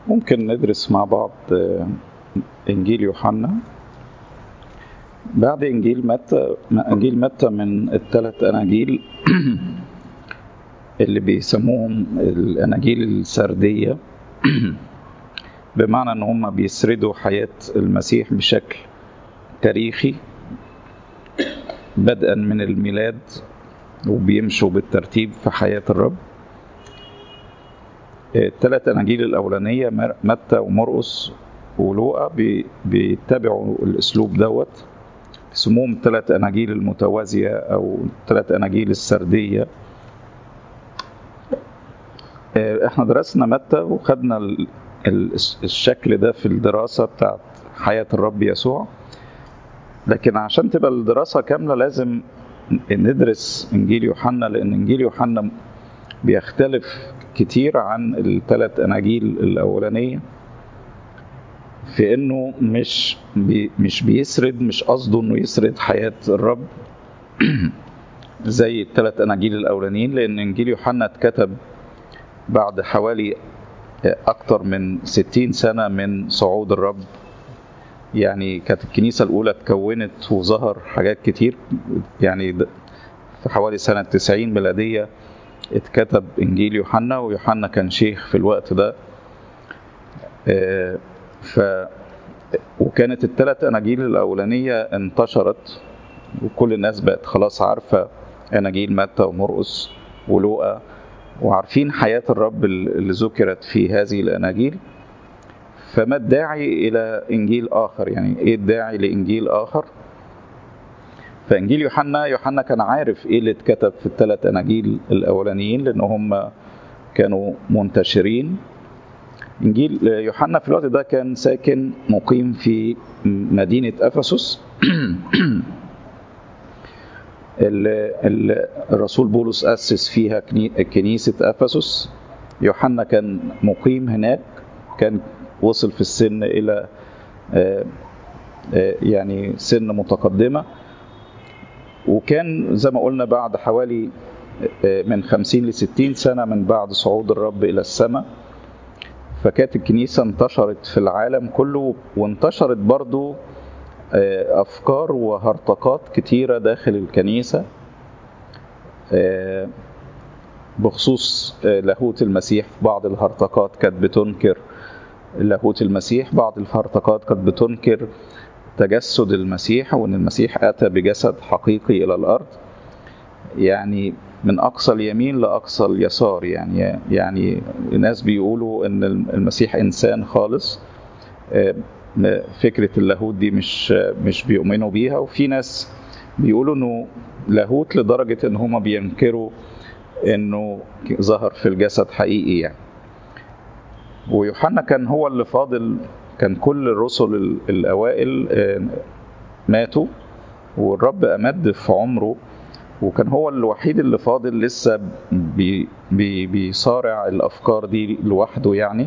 ممكن ندرس مع بعض إنجيل يوحنا بعد إنجيل متى إنجيل متى من الثلاث أناجيل اللي بيسموهم الأناجيل السردية بمعنى إن هم بيسردوا حياة المسيح بشكل تاريخي بدءا من الميلاد وبيمشوا بالترتيب في حياة الرب الثلاث أناجيل الأولانية متى ومرقس ولوقا بيتبعوا الأسلوب دوت اسمهم ثلاث أناجيل المتوازية أو ثلاث أناجيل السردية احنا درسنا متى وخدنا الشكل ده في الدراسة بتاعت حياة الرب يسوع لكن عشان تبقى الدراسة كاملة لازم ندرس إنجيل يوحنا لأن إنجيل يوحنا بيختلف كتير عن الثلاث أناجيل الأولانية في إنه مش بي مش بيسرد مش قصده إنه يسرد حياة الرب زي الثلاث أناجيل الأولانيين لأن إنجيل يوحنا اتكتب بعد حوالي أكتر من ستين سنة من صعود الرب يعني كانت الكنيسة الأولى اتكونت وظهر حاجات كتير يعني في حوالي سنة 90 ميلادية اتكتب إنجيل يوحنا ويوحنا كان شيخ في الوقت ده ف وكانت الثلاث أناجيل الأولانية انتشرت وكل الناس بقت خلاص عارفة أناجيل متى ومرقس ولوقا وعارفين حياة الرب اللي ذكرت في هذه الأناجيل فما الداعي إلى إنجيل آخر يعني إيه الداعي لإنجيل آخر فإنجيل يوحنا يوحنا كان عارف إيه اللي اتكتب في الثلاث أناجيل الأولانيين لأن هم كانوا منتشرين إنجيل يوحنا في الوقت ده كان ساكن مقيم في مدينة أفسس الرسول بولس أسس فيها كنيسة أفسس يوحنا كان مقيم هناك كان وصل في السن إلى يعني سن متقدمة وكان زي ما قلنا بعد حوالي من خمسين لستين سنة من بعد صعود الرب إلى السماء فكانت الكنيسة انتشرت في العالم كله وانتشرت برضو أفكار وهرطقات كتيرة داخل الكنيسة بخصوص لاهوت المسيح في بعض الهرطقات كانت بتنكر لاهوت المسيح بعض الهرطقات كانت بتنكر تجسد المسيح وان المسيح اتى بجسد حقيقي الى الارض يعني من اقصى اليمين لاقصى اليسار يعني يعني الناس بيقولوا ان المسيح انسان خالص فكره اللاهوت دي مش مش بيؤمنوا بيها وفي ناس بيقولوا انه لاهوت لدرجه ان هم بينكروا انه ظهر في الجسد حقيقي يعني ويوحنا كان هو اللي فاضل كان كل الرسل الأوائل ماتوا والرب أمد في عمره وكان هو الوحيد اللي فاضل لسه بي بي بيصارع الأفكار دي لوحده يعني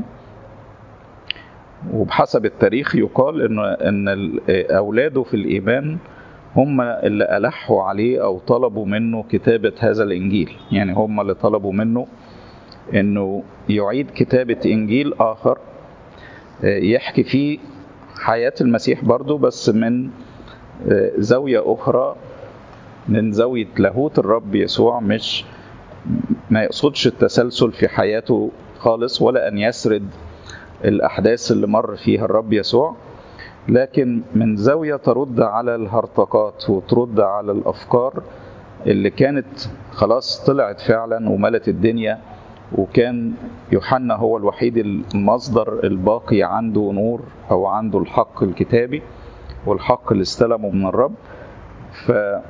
وبحسب التاريخ يقال إن إن أولاده في الإيمان هم اللي ألحوا عليه أو طلبوا منه كتابة هذا الإنجيل يعني هم اللي طلبوا منه انه يعيد كتابة انجيل اخر يحكي فيه حياة المسيح برضو بس من زاوية اخرى من زاوية لاهوت الرب يسوع مش ما يقصدش التسلسل في حياته خالص ولا ان يسرد الاحداث اللي مر فيها الرب يسوع لكن من زاوية ترد على الهرطقات وترد على الافكار اللي كانت خلاص طلعت فعلا وملت الدنيا وكان يوحنا هو الوحيد المصدر الباقي عنده نور او عنده الحق الكتابي والحق اللي استلمه من الرب ف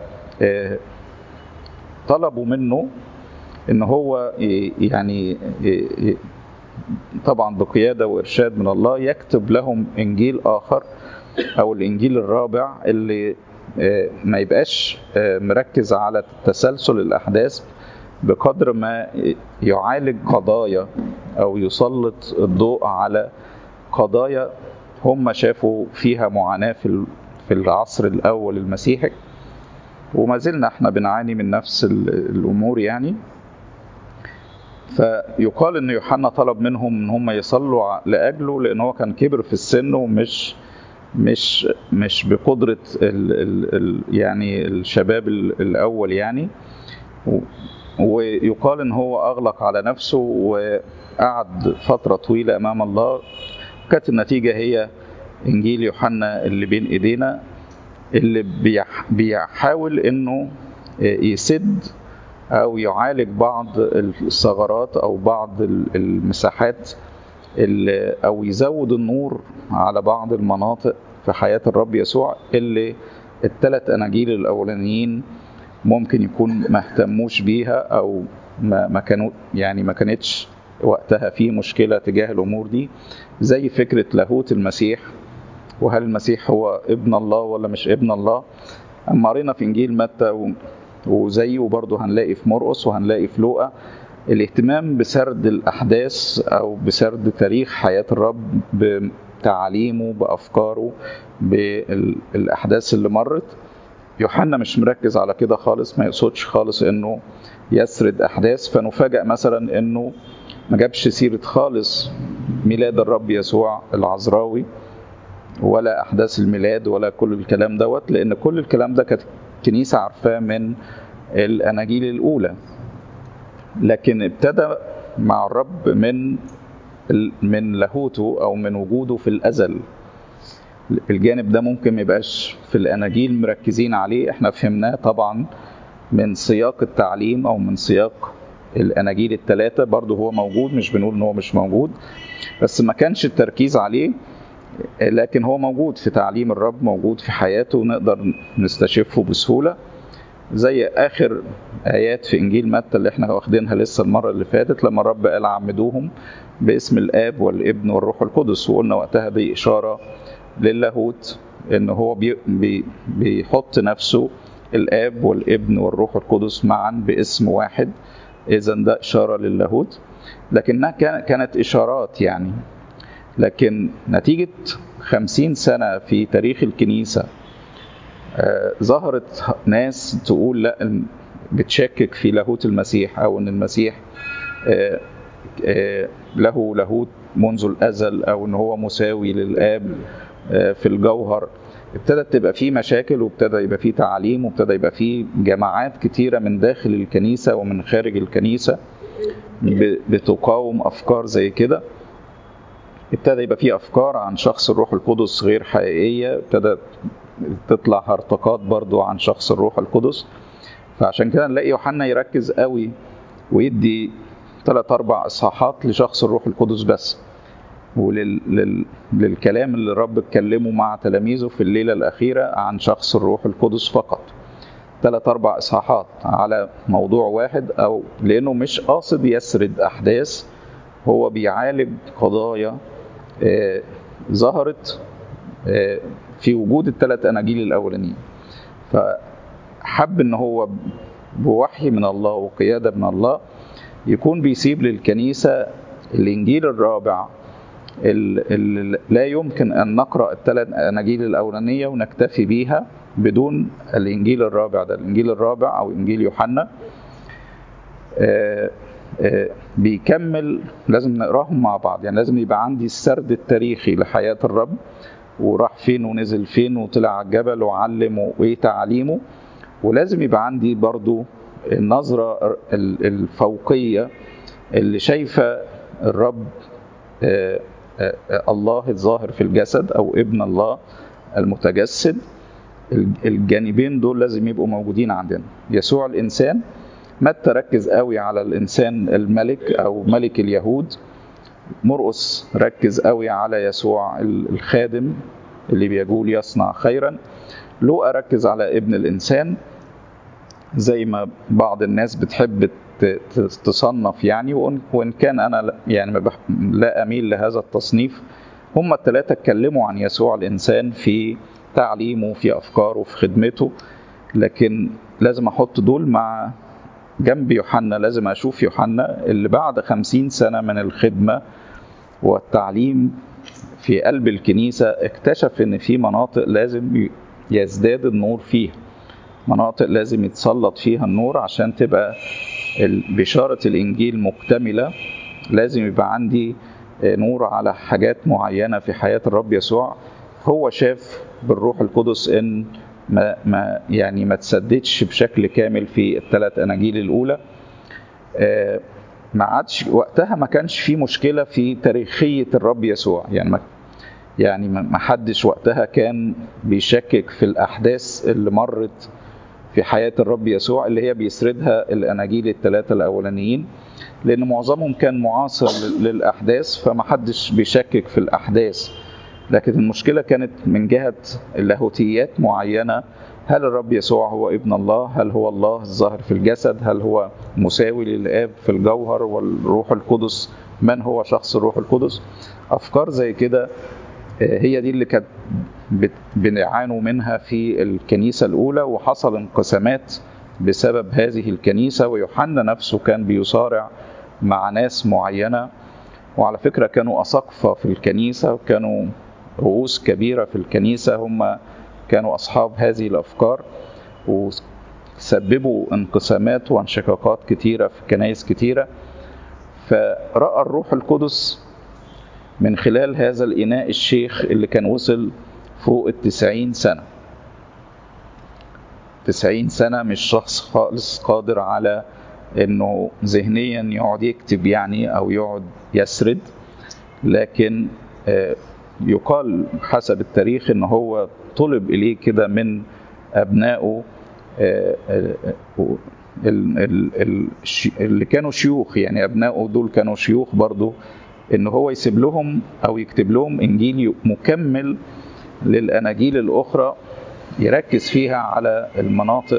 طلبوا منه ان هو يعني طبعا بقياده وارشاد من الله يكتب لهم انجيل اخر او الانجيل الرابع اللي ما يبقاش مركز على تسلسل الاحداث بقدر ما يعالج قضايا او يسلط الضوء على قضايا هم شافوا فيها معاناه في في العصر الاول المسيحي وما زلنا احنا بنعاني من نفس الامور يعني فيقال ان يوحنا طلب منهم ان هم يصلوا لاجله لان هو كان كبر في السن ومش مش مش بقدره ال ال ال يعني الشباب الاول يعني ويقال ان هو اغلق على نفسه وقعد فتره طويله امام الله كانت النتيجه هي انجيل يوحنا اللي بين ايدينا اللي بيحاول انه يسد او يعالج بعض الثغرات او بعض المساحات اللي او يزود النور على بعض المناطق في حياه الرب يسوع اللي الثلاث اناجيل الاولانيين ممكن يكون ما اهتموش بيها او ما ما كانوا يعني ما كانتش وقتها في مشكله تجاه الامور دي زي فكره لاهوت المسيح وهل المسيح هو ابن الله ولا مش ابن الله اما قرينا في انجيل متى وزيه برضه هنلاقي في مرقس وهنلاقي في لوقا الاهتمام بسرد الاحداث او بسرد تاريخ حياه الرب بتعاليمه بافكاره بالاحداث اللي مرت يوحنا مش مركز على كده خالص ما يقصدش خالص انه يسرد احداث فنفاجئ مثلا انه ما جابش سيره خالص ميلاد الرب يسوع العذراوي ولا احداث الميلاد ولا كل الكلام دوت لان كل الكلام ده كانت الكنيسه عارفاه من الاناجيل الاولى لكن ابتدى مع الرب من من لاهوته او من وجوده في الازل الجانب ده ممكن ما يبقاش في الاناجيل مركزين عليه احنا فهمناه طبعا من سياق التعليم او من سياق الاناجيل الثلاثه برضه هو موجود مش بنقول ان هو مش موجود بس ما كانش التركيز عليه لكن هو موجود في تعليم الرب موجود في حياته ونقدر نستشفه بسهوله زي اخر ايات في انجيل متى اللي احنا واخدينها لسه المره اللي فاتت لما الرب قال عمدوهم باسم الاب والابن والروح القدس وقلنا وقتها دي اشاره للاهوت ان هو بي بي بيحط نفسه الاب والابن والروح القدس معا باسم واحد اذا ده اشاره للاهوت لكنها كانت اشارات يعني لكن نتيجه خمسين سنه في تاريخ الكنيسه آه ظهرت ناس تقول لا بتشكك في لاهوت المسيح او ان المسيح آه آه له لاهوت منذ الازل او ان هو مساوي للاب في الجوهر ابتدت تبقى في مشاكل وابتدى يبقى في تعليم وابتدى يبقى في جماعات كتيره من داخل الكنيسه ومن خارج الكنيسه بتقاوم افكار زي كده ابتدى يبقى في افكار عن شخص الروح القدس غير حقيقيه ابتدى تطلع هرطقات برضو عن شخص الروح القدس فعشان كده نلاقي يوحنا يركز قوي ويدي ثلاث اربع اصحاحات لشخص الروح القدس بس وللكلام اللي الرب اتكلمه مع تلاميذه في الليلة الأخيرة عن شخص الروح القدس فقط ثلاث أربع إصحاحات على موضوع واحد أو لأنه مش قاصد يسرد أحداث هو بيعالج قضايا آه ظهرت آه في وجود الثلاث أناجيل الأولانيين فحب إن هو بوحي من الله وقيادة من الله يكون بيسيب للكنيسة الإنجيل الرابع اللي لا يمكن أن نقرأ الثلاث أناجيل الأولانية ونكتفي بيها بدون الإنجيل الرابع ده الإنجيل الرابع أو إنجيل يوحنا بيكمل لازم نقراهم مع بعض يعني لازم يبقى عندي السرد التاريخي لحياة الرب وراح فين ونزل فين وطلع على الجبل وعلم وايه تعليمه ولازم يبقى عندي برضو النظرة الفوقية اللي شايفة الرب الله الظاهر في الجسد او ابن الله المتجسد الجانبين دول لازم يبقوا موجودين عندنا يسوع الانسان متى ركز قوي على الانسان الملك او ملك اليهود مرقس ركز قوي على يسوع الخادم اللي بيقول يصنع خيرا لوقا ركز على ابن الانسان زي ما بعض الناس بتحب تصنف يعني وان كان انا يعني لا اميل لهذا التصنيف هم الثلاثه اتكلموا عن يسوع الانسان في تعليمه في افكاره في خدمته لكن لازم احط دول مع جنب يوحنا لازم اشوف يوحنا اللي بعد خمسين سنه من الخدمه والتعليم في قلب الكنيسه اكتشف ان في مناطق لازم يزداد النور فيها مناطق لازم يتسلط فيها النور عشان تبقى بشارة الإنجيل مكتملة لازم يبقى عندي نور على حاجات معينة في حياة الرب يسوع هو شاف بالروح القدس إن ما, ما يعني ما تسددش بشكل كامل في الثلاث أناجيل الأولى ما عادش وقتها ما كانش في مشكلة في تاريخية الرب يسوع يعني ما يعني ما حدش وقتها كان بيشكك في الأحداث اللي مرت في حياة الرب يسوع اللي هي بيسردها الأناجيل الثلاثة الأولانيين لأن معظمهم كان معاصر للأحداث فما حدش بيشكك في الأحداث لكن المشكلة كانت من جهة اللاهوتيات معينة هل الرب يسوع هو ابن الله هل هو الله الظاهر في الجسد هل هو مساوي للآب في الجوهر والروح القدس من هو شخص الروح القدس أفكار زي كده هي دي اللي كانت بنعانوا منها في الكنيسة الأولى وحصل انقسامات بسبب هذه الكنيسة ويوحنا نفسه كان بيصارع مع ناس معينة وعلى فكرة كانوا أساقفة في الكنيسة وكانوا رؤوس كبيرة في الكنيسة هم كانوا أصحاب هذه الأفكار وسببوا انقسامات وانشقاقات كتيرة في كنايس كتيرة فرأى الروح القدس من خلال هذا الإناء الشيخ اللي كان وصل فوق التسعين سنة تسعين سنة مش شخص خالص قادر على انه ذهنيا يقعد يكتب يعني او يقعد يسرد لكن يقال حسب التاريخ ان هو طلب اليه كده من ابنائه اللي كانوا شيوخ يعني ابنائه دول كانوا شيوخ برضه ان هو يسيب لهم او يكتب لهم انجيل مكمل للاناجيل الاخرى يركز فيها على المناطق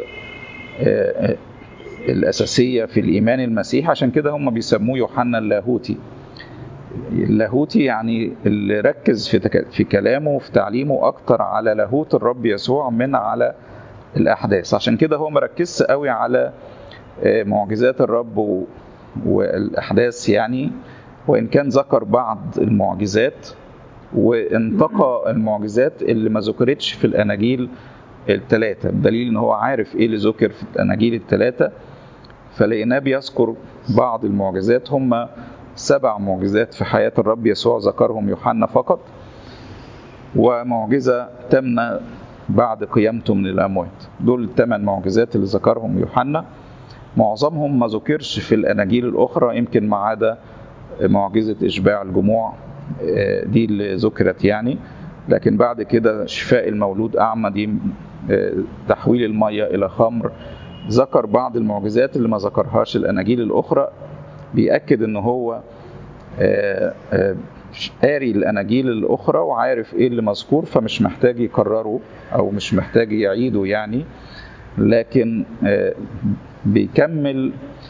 الاساسيه في الايمان المسيحي عشان كده هم بيسموه يوحنا اللاهوتي اللاهوتي يعني اللي ركز في في كلامه وفي تعليمه اكتر على لاهوت الرب يسوع من على الاحداث عشان كده هو مركزش قوي على معجزات الرب والاحداث يعني وان كان ذكر بعض المعجزات وانتقى المعجزات اللي ما ذكرتش في الاناجيل الثلاثه بدليل ان هو عارف ايه اللي ذكر في الاناجيل الثلاثه فلقيناه بيذكر بعض المعجزات هم سبع معجزات في حياه الرب يسوع ذكرهم يوحنا فقط ومعجزه تمنى بعد قيامته من الاموات دول الثمان معجزات اللي ذكرهم يوحنا معظمهم ما ذكرش في الاناجيل الاخرى يمكن ما عدا معجزه اشباع الجموع دي اللي ذكرت يعني لكن بعد كده شفاء المولود اعمى دي تحويل الميه الى خمر ذكر بعض المعجزات اللي ما ذكرهاش الاناجيل الاخرى بيأكد ان هو قاري الاناجيل الاخرى وعارف ايه اللي مذكور فمش محتاج يكرره او مش محتاج يعيده يعني لكن بيكمل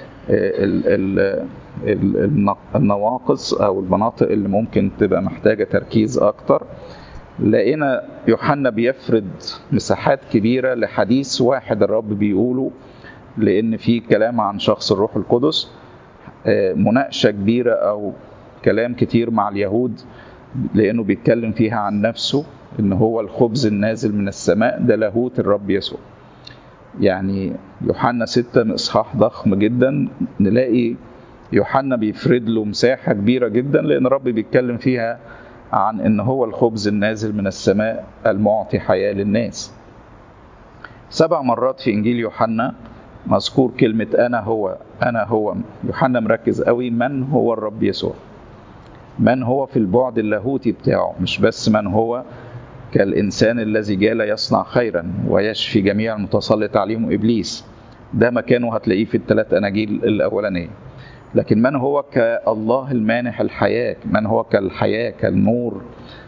النواقص او المناطق اللي ممكن تبقى محتاجه تركيز اكتر لقينا يوحنا بيفرد مساحات كبيره لحديث واحد الرب بيقوله لان في كلام عن شخص الروح القدس مناقشه كبيره او كلام كتير مع اليهود لانه بيتكلم فيها عن نفسه ان هو الخبز النازل من السماء ده لاهوت الرب يسوع يعني يوحنا ستة إصحاح ضخم جدا نلاقي يوحنا بيفرد له مساحة كبيرة جدا لأن الرب بيتكلم فيها عن إن هو الخبز النازل من السماء المعطي حياة للناس سبع مرات في إنجيل يوحنا مذكور كلمة أنا هو أنا هو يوحنا مركز قوي من هو الرب يسوع من هو في البعد اللاهوتي بتاعه مش بس من هو كالإنسان الذي جال يصنع خيرا ويشفي جميع المتسلط عليهم إبليس ده مكانه هتلاقيه في الثلاث أناجيل الأولانية لكن من هو كالله المانح الحياة من هو كالحياة كالنور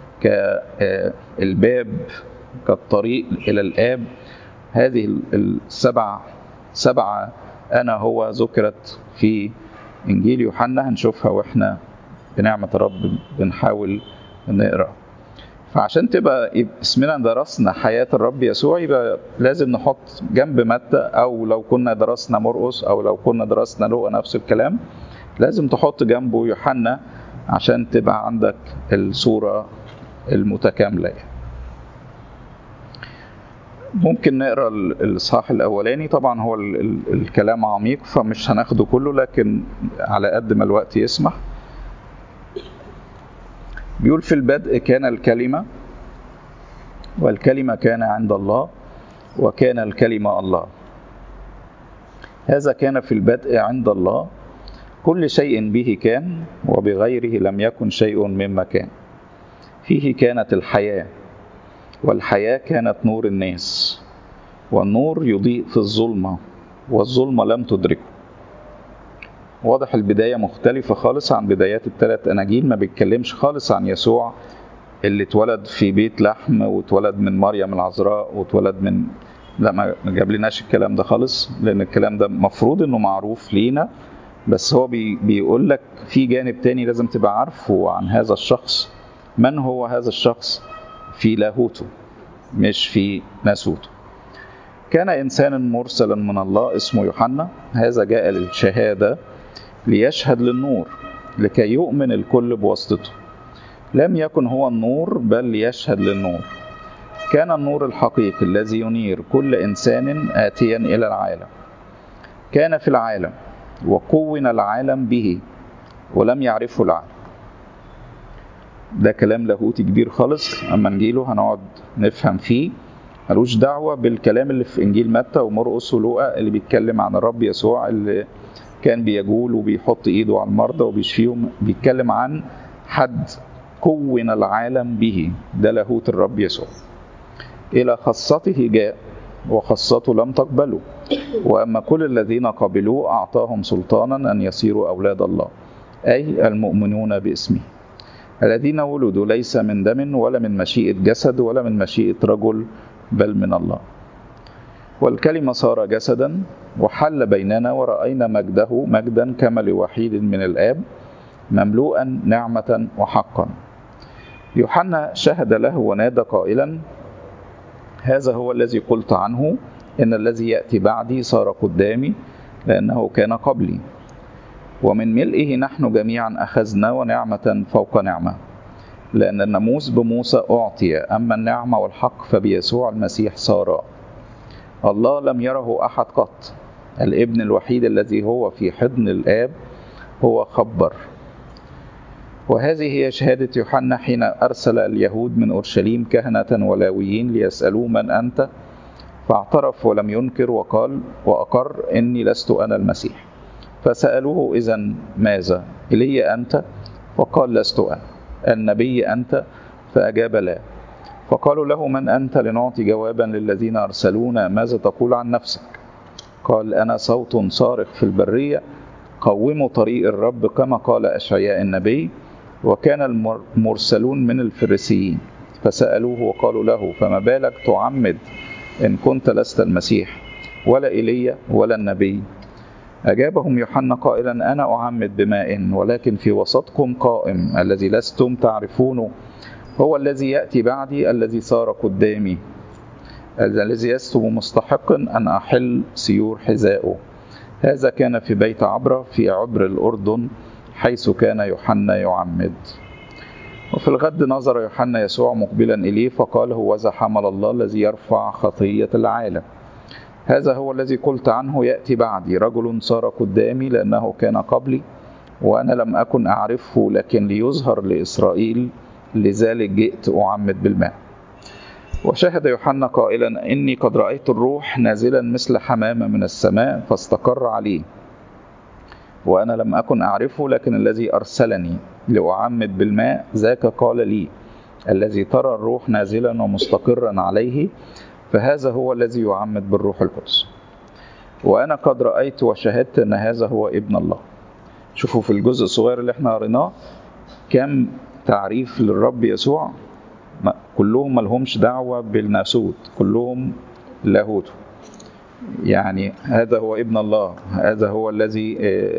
كالباب كالطريق إلى الآب هذه السبع سبعة أنا هو ذكرت في إنجيل يوحنا هنشوفها وإحنا بنعمة رب بنحاول نقرأ فعشان تبقى اسمنا درسنا حياة الرب يسوع يبقى لازم نحط جنب متى أو لو كنا درسنا مرقس أو لو كنا درسنا لوقا نفس الكلام لازم تحط جنبه يوحنا عشان تبقى عندك الصورة المتكاملة ممكن نقرا الاصحاح الاولاني طبعا هو ال ال الكلام عميق فمش هناخده كله لكن على قد ما الوقت يسمح بيقول في البدء كان الكلمه والكلمه كان عند الله وكان الكلمه الله هذا كان في البدء عند الله كل شيء به كان وبغيره لم يكن شيء مما كان فيه كانت الحياه والحياة كانت نور الناس والنور يضيء في الظلمة والظلمة لم تدركه واضح البداية مختلفة خالص عن بدايات الثلاث أناجيل ما بيتكلمش خالص عن يسوع اللي اتولد في بيت لحم واتولد من مريم العذراء واتولد من لا ما جاب لناش الكلام ده خالص لأن الكلام ده مفروض إنه معروف لينا بس هو بي بيقول لك في جانب تاني لازم تبقى عارفه عن هذا الشخص من هو هذا الشخص في لاهوته مش في ناسوته كان إنسانا مرسلا من الله اسمه يوحنا هذا جاء للشهادة ليشهد للنور لكي يؤمن الكل بواسطته لم يكن هو النور بل ليشهد للنور كان النور الحقيقي الذي ينير كل إنسان آتيا إلى العالم كان في العالم وكون العالم به ولم يعرفه العالم ده كلام لاهوتي كبير خالص اما نجيله هنقعد نفهم فيه ملوش دعوه بالكلام اللي في انجيل متى ومرقس ولوقا اللي بيتكلم عن الرب يسوع اللي كان بيجول وبيحط ايده على المرضى وبيشفيهم بيتكلم عن حد كون العالم به ده لاهوت الرب يسوع الى خاصته جاء وخاصته لم تقبله واما كل الذين قبلوه اعطاهم سلطانا ان يصيروا اولاد الله اي المؤمنون باسمه الذين ولدوا ليس من دم ولا من مشيئة جسد ولا من مشيئة رجل بل من الله والكلمة صار جسدا وحل بيننا ورأينا مجده مجدا كما لوحيد من الآب مملوءا نعمة وحقا يوحنا شهد له ونادى قائلا هذا هو الذي قلت عنه إن الذي يأتي بعدي صار قدامي لأنه كان قبلي ومن ملئه نحن جميعا أخذنا ونعمة فوق نعمة لأن الناموس بموسى أعطي أما النعمة والحق فبيسوع المسيح صار الله لم يره أحد قط الابن الوحيد الذي هو في حضن الآب هو خبر وهذه هي شهادة يوحنا حين أرسل اليهود من أورشليم كهنة ولاويين ليسألوه من أنت فاعترف ولم ينكر وقال وأقر إني لست أنا المسيح فسألوه إذا ماذا إلي أنت فقال لست أنا النبي أنت فأجاب لا فقالوا له من أنت لنعطي جوابا للذين أرسلونا ماذا تقول عن نفسك قال أنا صوت صارخ في البرية قوموا طريق الرب كما قال أشعياء النبي وكان المرسلون من الفريسيين فسألوه وقالوا له فما بالك تعمد إن كنت لست المسيح ولا إيليا ولا النبي أجابهم يوحنا قائلا أنا أعمد بماء ولكن في وسطكم قائم الذي لستم تعرفونه هو الذي يأتي بعدي الذي صار قدامي الذي لست مستحق أن أحل سيور حذائه هذا كان في بيت عبرة في عبر الأردن حيث كان يوحنا يعمد وفي الغد نظر يوحنا يسوع مقبلا إليه فقال هوذا حمل الله الذي يرفع خطية العالم هذا هو الذي قلت عنه يأتي بعدي رجل صار قدامي لأنه كان قبلي وأنا لم أكن أعرفه لكن ليظهر لإسرائيل لذلك جئت أعمد بالماء وشهد يوحنا قائلا إني قد رأيت الروح نازلا مثل حمامة من السماء فاستقر عليه وأنا لم أكن أعرفه لكن الذي أرسلني لأعمد بالماء ذاك قال لي الذي ترى الروح نازلا ومستقرا عليه فهذا هو الذي يعمد بالروح القدس وأنا قد رأيت وشهدت أن هذا هو ابن الله شوفوا في الجزء الصغير اللي احنا قريناه كم تعريف للرب يسوع كلهم ملهمش دعوة بالناسوت كلهم لاهوته يعني هذا هو ابن الله هذا هو الذي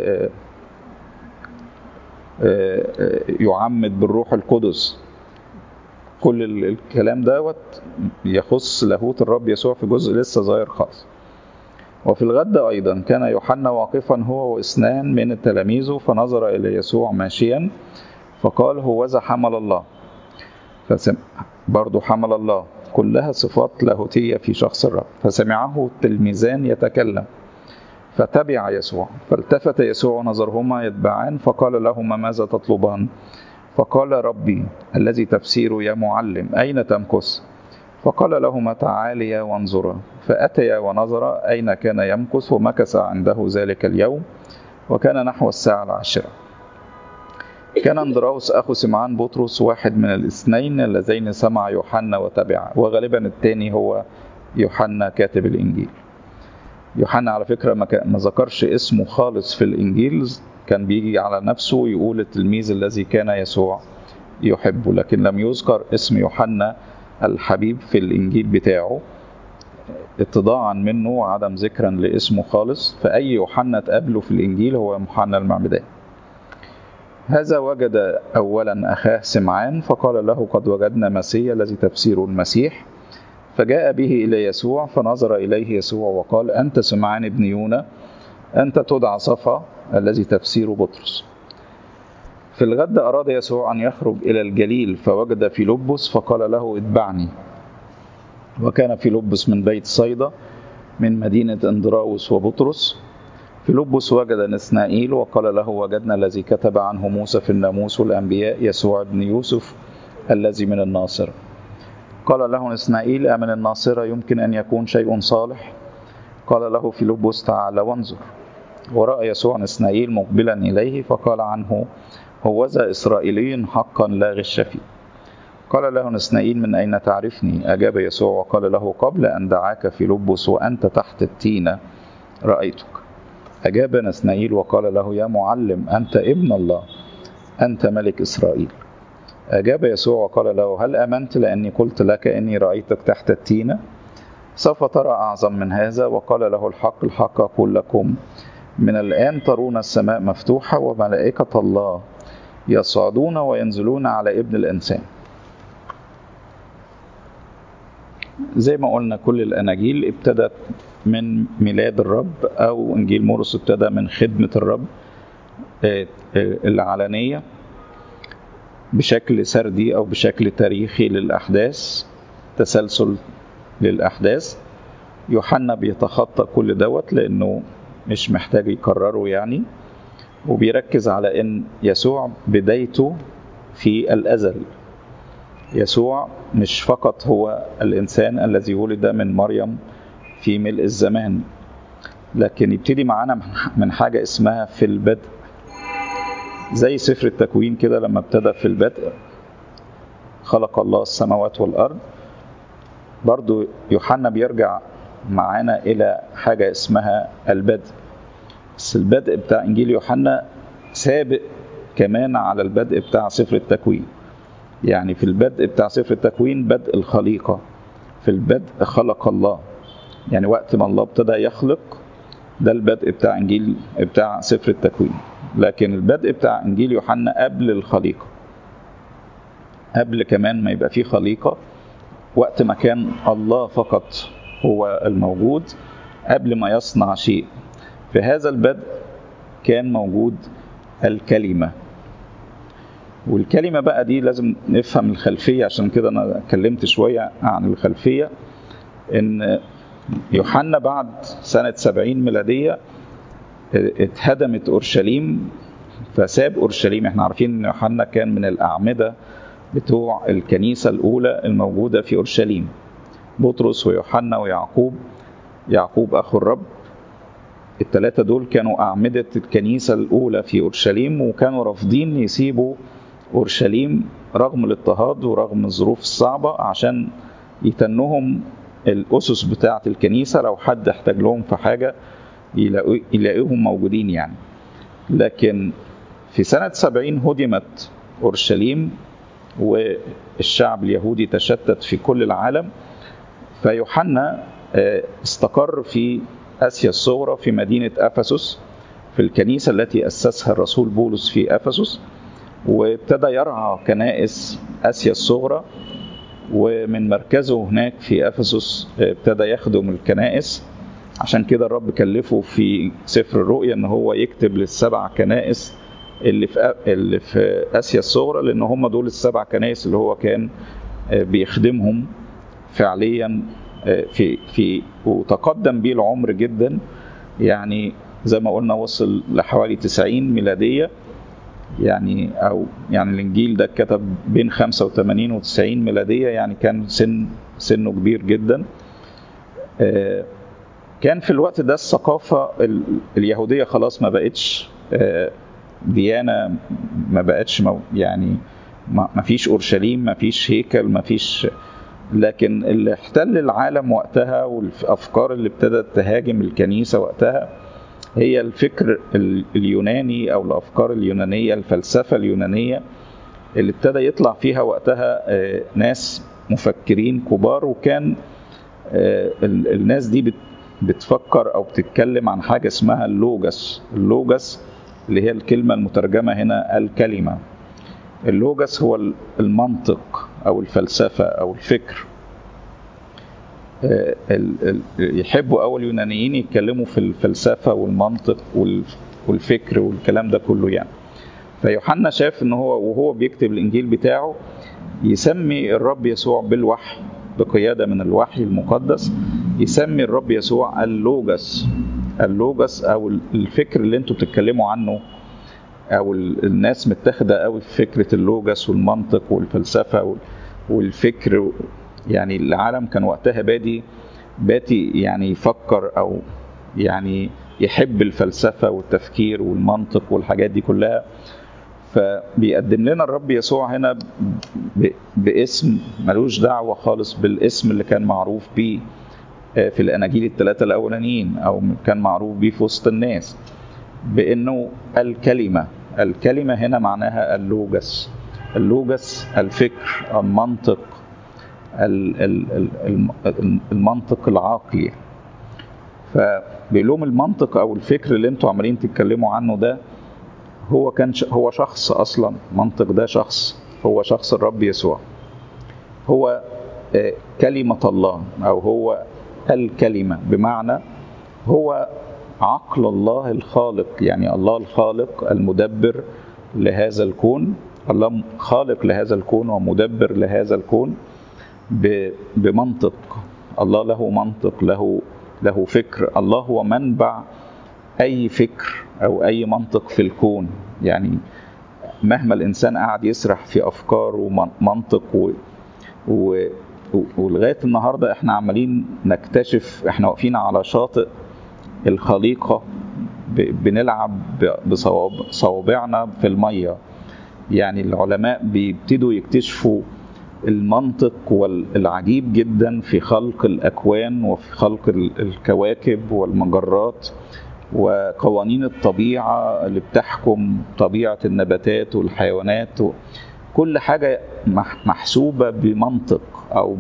يعمد بالروح القدس كل الكلام دوت يخص لاهوت الرب يسوع في جزء لسه صغير خالص وفي الغد أيضا كان يوحنا واقفا هو واثنان من تلاميذه فنظر إلى يسوع ماشيا فقال هوذا حمل الله فسم برضه حمل الله كلها صفات لاهوتية في شخص الرب فسمعه التلميذان يتكلم فتبع يسوع فالتفت يسوع ونظرهما يتبعان فقال لهما ماذا تطلبان فقال ربي الذي تفسير يا معلم أين تمكث فقال لهما تعاليا وانظرا فأتيا ونظرا أين كان يمكث ومكث عنده ذلك اليوم وكان نحو الساعة العاشرة كان اندراوس أخو سمعان بطرس واحد من الاثنين اللذين سمع يوحنا وتبع وغالبا الثاني هو يوحنا كاتب الإنجيل يوحنا على فكرة ما ذكرش اسمه خالص في الإنجيل كان بيجي على نفسه يقول التلميذ الذي كان يسوع يحبه لكن لم يذكر اسم يوحنا الحبيب في الإنجيل بتاعه اتضاعا منه وعدم ذكرا لاسمه خالص فأي يوحنا تقابله في الإنجيل هو يوحنا المعمدان هذا وجد أولا أخاه سمعان فقال له قد وجدنا مسيا الذي تفسير المسيح فجاء به إلى يسوع فنظر إليه يسوع وقال أنت سمعان ابن يونا أنت تدعى صفا الذي تفسير بطرس في الغد أراد يسوع أن يخرج إلى الجليل فوجد فيلبس فقال له اتبعني وكان فيلبس من بيت صيدا من مدينة اندراوس وبطرس فيلبس وجد نسنائيل وقال له وجدنا الذي كتب عنه موسى في الناموس والأنبياء يسوع بن يوسف الذي من الناصر قال له نسنائيل أمن الناصرة يمكن أن يكون شيء صالح قال له فيلبس تعال وانظر ورأى يسوع نسنائيل مقبلا إليه فقال عنه هوذا إسرائيلي حقا لا غش فيه قال له نسنائيل من أين تعرفني أجاب يسوع وقال له قبل أن دعاك فيلبس وأنت تحت التينة رأيتك أجاب نسنائيل وقال له يا معلم أنت ابن الله أنت ملك إسرائيل أجاب يسوع وقال له هل أمنت لأني قلت لك إني رأيتك تحت التينة سوف ترى أعظم من هذا وقال له الحق الحق أقول لكم من الآن ترون السماء مفتوحة وملائكة الله يصعدون وينزلون على ابن الإنسان زي ما قلنا كل الأناجيل ابتدت من ميلاد الرب أو إنجيل مرقس ابتدى من خدمة الرب العلنية بشكل سردي أو بشكل تاريخي للأحداث تسلسل للأحداث يوحنا بيتخطى كل دوت لأنه مش محتاج يكرره يعني وبيركز على ان يسوع بدايته في الازل يسوع مش فقط هو الانسان الذي ولد من مريم في ملء الزمان لكن يبتدي معانا من حاجه اسمها في البدء زي سفر التكوين كده لما ابتدى في البدء خلق الله السماوات والارض برضو يوحنا بيرجع معانا الى حاجه اسمها البدء بس البدء بتاع انجيل يوحنا سابق كمان على البدء بتاع سفر التكوين يعني في البدء بتاع سفر التكوين بدء الخليقه في البدء خلق الله يعني وقت ما الله ابتدى يخلق ده البدء بتاع انجيل بتاع سفر التكوين لكن البدء بتاع انجيل يوحنا قبل الخليقه قبل كمان ما يبقى فيه خليقه وقت ما كان الله فقط هو الموجود قبل ما يصنع شيء في هذا البدء كان موجود الكلمة والكلمة بقى دي لازم نفهم الخلفية عشان كده أنا اتكلمت شوية عن الخلفية إن يوحنا بعد سنة سبعين ميلادية اتهدمت أورشليم فساب أورشليم احنا عارفين إن يوحنا كان من الأعمدة بتوع الكنيسة الأولى الموجودة في أورشليم بطرس ويوحنا ويعقوب يعقوب أخو الرب الثلاثة دول كانوا أعمدة الكنيسة الأولى في أورشليم وكانوا رافضين يسيبوا أورشليم رغم الاضطهاد ورغم الظروف الصعبة عشان يتنهم الأسس بتاعة الكنيسة لو حد احتاج لهم في حاجة يلاقيهم موجودين يعني لكن في سنة سبعين هدمت أورشليم والشعب اليهودي تشتت في كل العالم فيوحنا استقر في آسيا الصغرى في مدينة أفسس في الكنيسة التي أسسها الرسول بولس في أفسس وابتدى يرعى كنائس آسيا الصغرى ومن مركزه هناك في أفسس ابتدى يخدم الكنائس عشان كده الرب كلفه في سفر الرؤيا ان هو يكتب للسبع كنائس اللي في اللي في اسيا الصغرى لان هم دول السبع كنائس اللي هو كان بيخدمهم فعليا في في وتقدم بيه العمر جدا يعني زي ما قلنا وصل لحوالي 90 ميلاديه يعني او يعني الانجيل ده اتكتب بين 85 و 90 ميلاديه يعني كان سن سنه كبير جدا كان في الوقت ده الثقافه اليهوديه خلاص ما بقتش ديانه ما بقتش يعني ما فيش اورشليم ما فيش هيكل ما فيش لكن اللي احتل العالم وقتها والافكار اللي ابتدت تهاجم الكنيسه وقتها هي الفكر اليوناني او الافكار اليونانيه الفلسفه اليونانيه اللي ابتدى يطلع فيها وقتها ناس مفكرين كبار وكان الناس دي بتفكر او بتتكلم عن حاجه اسمها اللوجس اللوجس اللي هي الكلمه المترجمه هنا الكلمه اللوجس هو المنطق او الفلسفه او الفكر يحبوا اول اليونانيين يتكلموا في الفلسفه والمنطق والفكر والكلام ده كله يعني فيوحنا شاف ان هو وهو بيكتب الانجيل بتاعه يسمي الرب يسوع بالوحي بقياده من الوحي المقدس يسمي الرب يسوع اللوجس اللوجس او الفكر اللي انتوا بتتكلموا عنه او الناس متاخده قوي في فكره اللوجس والمنطق والفلسفه والفكر يعني العالم كان وقتها بادي باتي يعني يفكر او يعني يحب الفلسفه والتفكير والمنطق والحاجات دي كلها فبيقدم لنا الرب يسوع هنا باسم ملوش دعوه خالص بالاسم اللي كان معروف بيه في الاناجيل الثلاثه الاولانيين او كان معروف بيه في وسط الناس بانه الكلمه الكلمه هنا معناها اللوجس اللوجس الفكر المنطق المنطق العقلي فبيقول لهم المنطق او الفكر اللي انتوا عمالين تتكلموا عنه ده هو كان هو شخص اصلا منطق ده شخص هو شخص الرب يسوع هو كلمه الله او هو الكلمه بمعنى هو عقل الله الخالق يعني الله الخالق المدبر لهذا الكون الله خالق لهذا الكون ومدبر لهذا الكون بمنطق الله له منطق له له فكر الله هو منبع اي فكر او اي منطق في الكون يعني مهما الانسان قاعد يسرح في افكار ومنطق و... و... ولغايه النهارده احنا عمالين نكتشف احنا واقفين على شاطئ الخليقه ب... بنلعب بصوابعنا في الميه يعني العلماء بيبتدوا يكتشفوا المنطق والعجيب جدا في خلق الاكوان وفي خلق الكواكب والمجرات وقوانين الطبيعه اللي بتحكم طبيعه النباتات والحيوانات كل حاجه محسوبه بمنطق او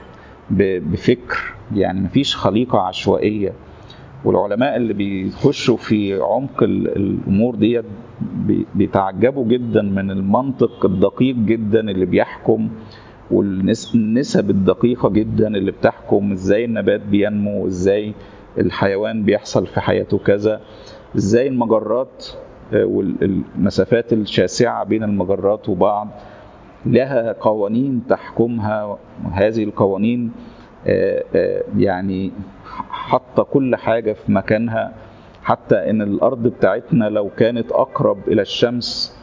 بفكر يعني مفيش خليقه عشوائيه والعلماء اللي بيخشوا في عمق الامور ديت بيتعجبوا جدا من المنطق الدقيق جدا اللي بيحكم والنسب الدقيقه جدا اللي بتحكم ازاي النبات بينمو ازاي الحيوان بيحصل في حياته كذا ازاي المجرات والمسافات الشاسعه بين المجرات وبعض لها قوانين تحكمها هذه القوانين يعني حاطه كل حاجه في مكانها حتى ان الارض بتاعتنا لو كانت اقرب الى الشمس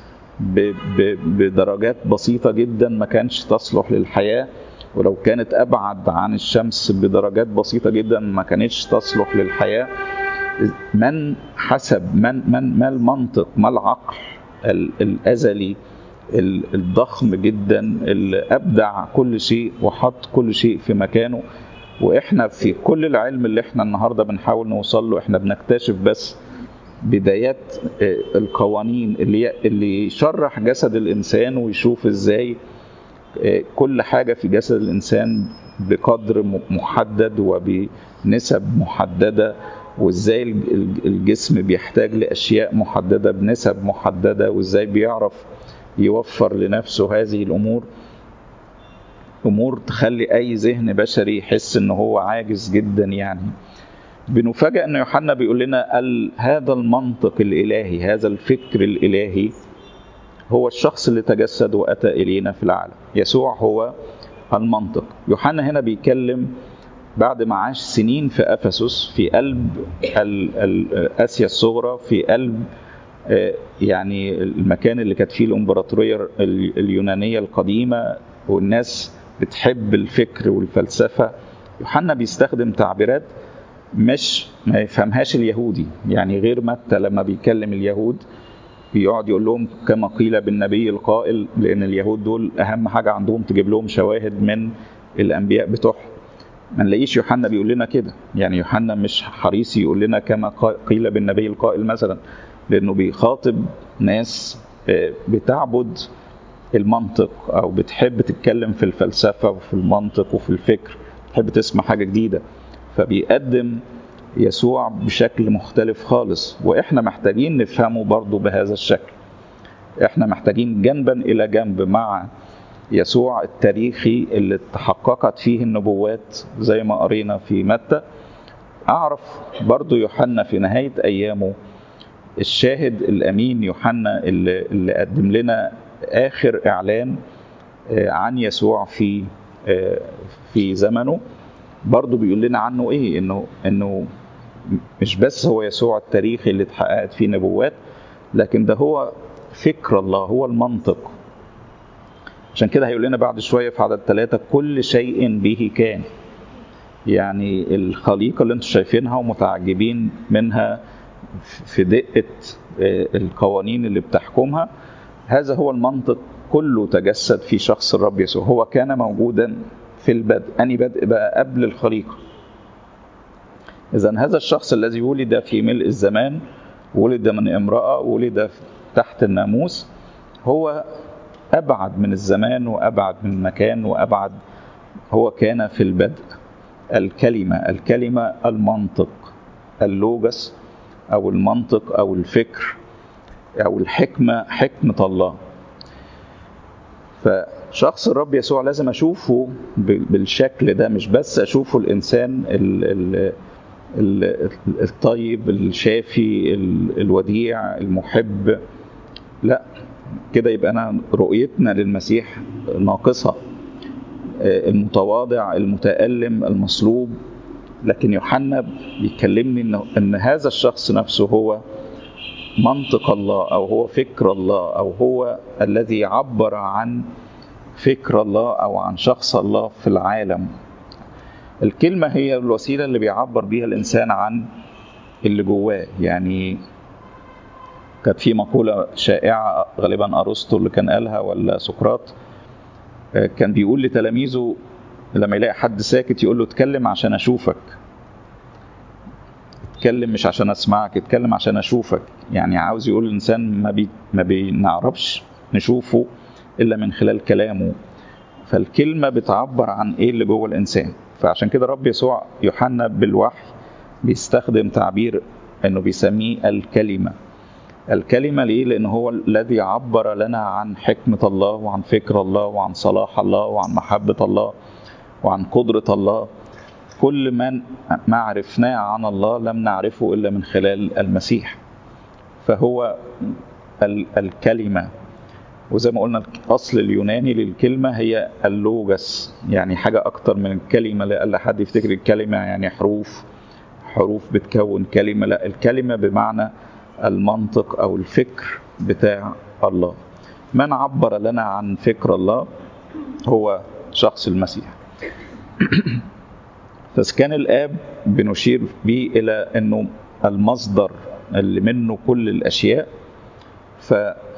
بدرجات بسيطه جدا ما كانش تصلح للحياه ولو كانت ابعد عن الشمس بدرجات بسيطه جدا ما كانتش تصلح للحياه من حسب من من ما المنطق ما العقل الازلي الضخم جدا اللي ابدع كل شيء وحط كل شيء في مكانه واحنا في كل العلم اللي احنا النهارده بنحاول نوصل له احنا بنكتشف بس بدايات القوانين اللي اللي يشرح جسد الانسان ويشوف ازاي كل حاجه في جسد الانسان بقدر محدد وبنسب محدده وازاي الجسم بيحتاج لاشياء محدده بنسب محدده وازاي بيعرف يوفر لنفسه هذه الامور امور تخلي اي ذهن بشري يحس ان هو عاجز جدا يعني بنفاجئ ان يوحنا بيقول لنا هذا المنطق الالهي هذا الفكر الالهي هو الشخص اللي تجسد واتى الينا في العالم يسوع هو المنطق يوحنا هنا بيتكلم بعد ما عاش سنين في افسس في قلب اسيا الصغرى في قلب يعني المكان اللي كانت فيه الامبراطوريه اليونانيه القديمه والناس بتحب الفكر والفلسفه يوحنا بيستخدم تعبيرات مش ما يفهمهاش اليهودي يعني غير متى لما بيكلم اليهود بيقعد يقول لهم كما قيل بالنبي القائل لان اليهود دول اهم حاجه عندهم تجيب لهم شواهد من الانبياء بتوعهم ما نلاقيش يوحنا بيقول لنا كده يعني يوحنا مش حريص يقول لنا كما قيل بالنبي القائل مثلا لانه بيخاطب ناس بتعبد المنطق او بتحب تتكلم في الفلسفه وفي المنطق وفي الفكر تحب تسمع حاجه جديده فبيقدم يسوع بشكل مختلف خالص واحنا محتاجين نفهمه برضه بهذا الشكل احنا محتاجين جنبا الى جنب مع يسوع التاريخي اللي تحققت فيه النبوات زي ما قرينا في متى اعرف برضه يوحنا في نهايه ايامه الشاهد الامين يوحنا اللي, اللي قدم لنا اخر اعلان عن يسوع في في زمنه برضه بيقول لنا عنه ايه انه انه مش بس هو يسوع التاريخي اللي اتحققت فيه نبوات لكن ده هو فكر الله هو المنطق عشان كده هيقول لنا بعد شويه في عدد ثلاثة كل شيء به كان يعني الخليقه اللي انتم شايفينها ومتعجبين منها في دقه القوانين اللي بتحكمها هذا هو المنطق كله تجسد في شخص الرب يسوع هو كان موجودا في البدء أني بدء بقى قبل الخليقة إذا هذا الشخص الذي ولد في ملء الزمان ولد من امرأة ولد تحت الناموس هو أبعد من الزمان وأبعد من المكان وأبعد هو كان في البدء الكلمة الكلمة المنطق اللوجس أو المنطق أو الفكر أو الحكمة حكمة الله فشخص الرب يسوع لازم اشوفه بالشكل ده مش بس اشوفه الانسان الطيب الشافي الوديع المحب لا كده يبقى انا رؤيتنا للمسيح ناقصه المتواضع المتألم المصلوب لكن يوحنا بيكلمني ان ان هذا الشخص نفسه هو منطق الله او هو فكر الله او هو الذي عبر عن فكر الله او عن شخص الله في العالم الكلمه هي الوسيله اللي بيعبر بيها الانسان عن اللي جواه يعني كانت في مقوله شائعه غالبا ارسطو اللي كان قالها ولا سقراط كان بيقول لتلاميذه لما يلاقي حد ساكت يقول له اتكلم عشان اشوفك اتكلم مش عشان اسمعك اتكلم عشان اشوفك يعني عاوز يقول الانسان ما بي ما بنعرفش نشوفه الا من خلال كلامه فالكلمه بتعبر عن ايه اللي جوه الانسان فعشان كده رب يسوع يوحنا بالوحي بيستخدم تعبير انه بيسميه الكلمه الكلمه ليه لان هو الذي عبر لنا عن حكمه الله وعن فكر الله وعن صلاح الله وعن محبه الله وعن قدره الله كل من ما عرفناه عن الله لم نعرفه الا من خلال المسيح فهو الكلمه وزي ما قلنا الاصل اليوناني للكلمه هي اللوجس يعني حاجه اكتر من الكلمه لألا حد يفتكر الكلمه يعني حروف حروف بتكون كلمه لا الكلمه بمعنى المنطق او الفكر بتاع الله من عبر لنا عن فكر الله هو شخص المسيح فكان الاب بنشير به الى انه المصدر اللي منه كل الاشياء ف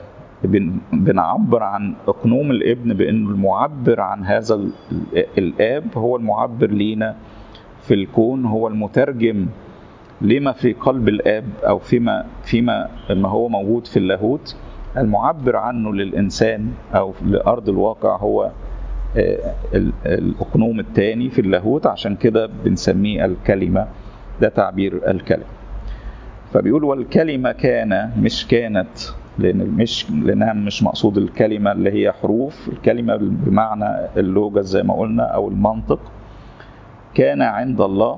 بنعبر عن اقنوم الابن بانه المعبر عن هذا الاب هو المعبر لينا في الكون هو المترجم لما في قلب الاب او فيما فيما ما هو موجود في اللاهوت المعبر عنه للانسان او لارض الواقع هو الاقنوم الثاني في اللاهوت عشان كده بنسميه الكلمه ده تعبير الكلمه فبيقول والكلمه كان مش كانت لان مش لانها مش مقصود الكلمه اللي هي حروف الكلمه بمعنى اللوجا زي ما قلنا او المنطق كان عند الله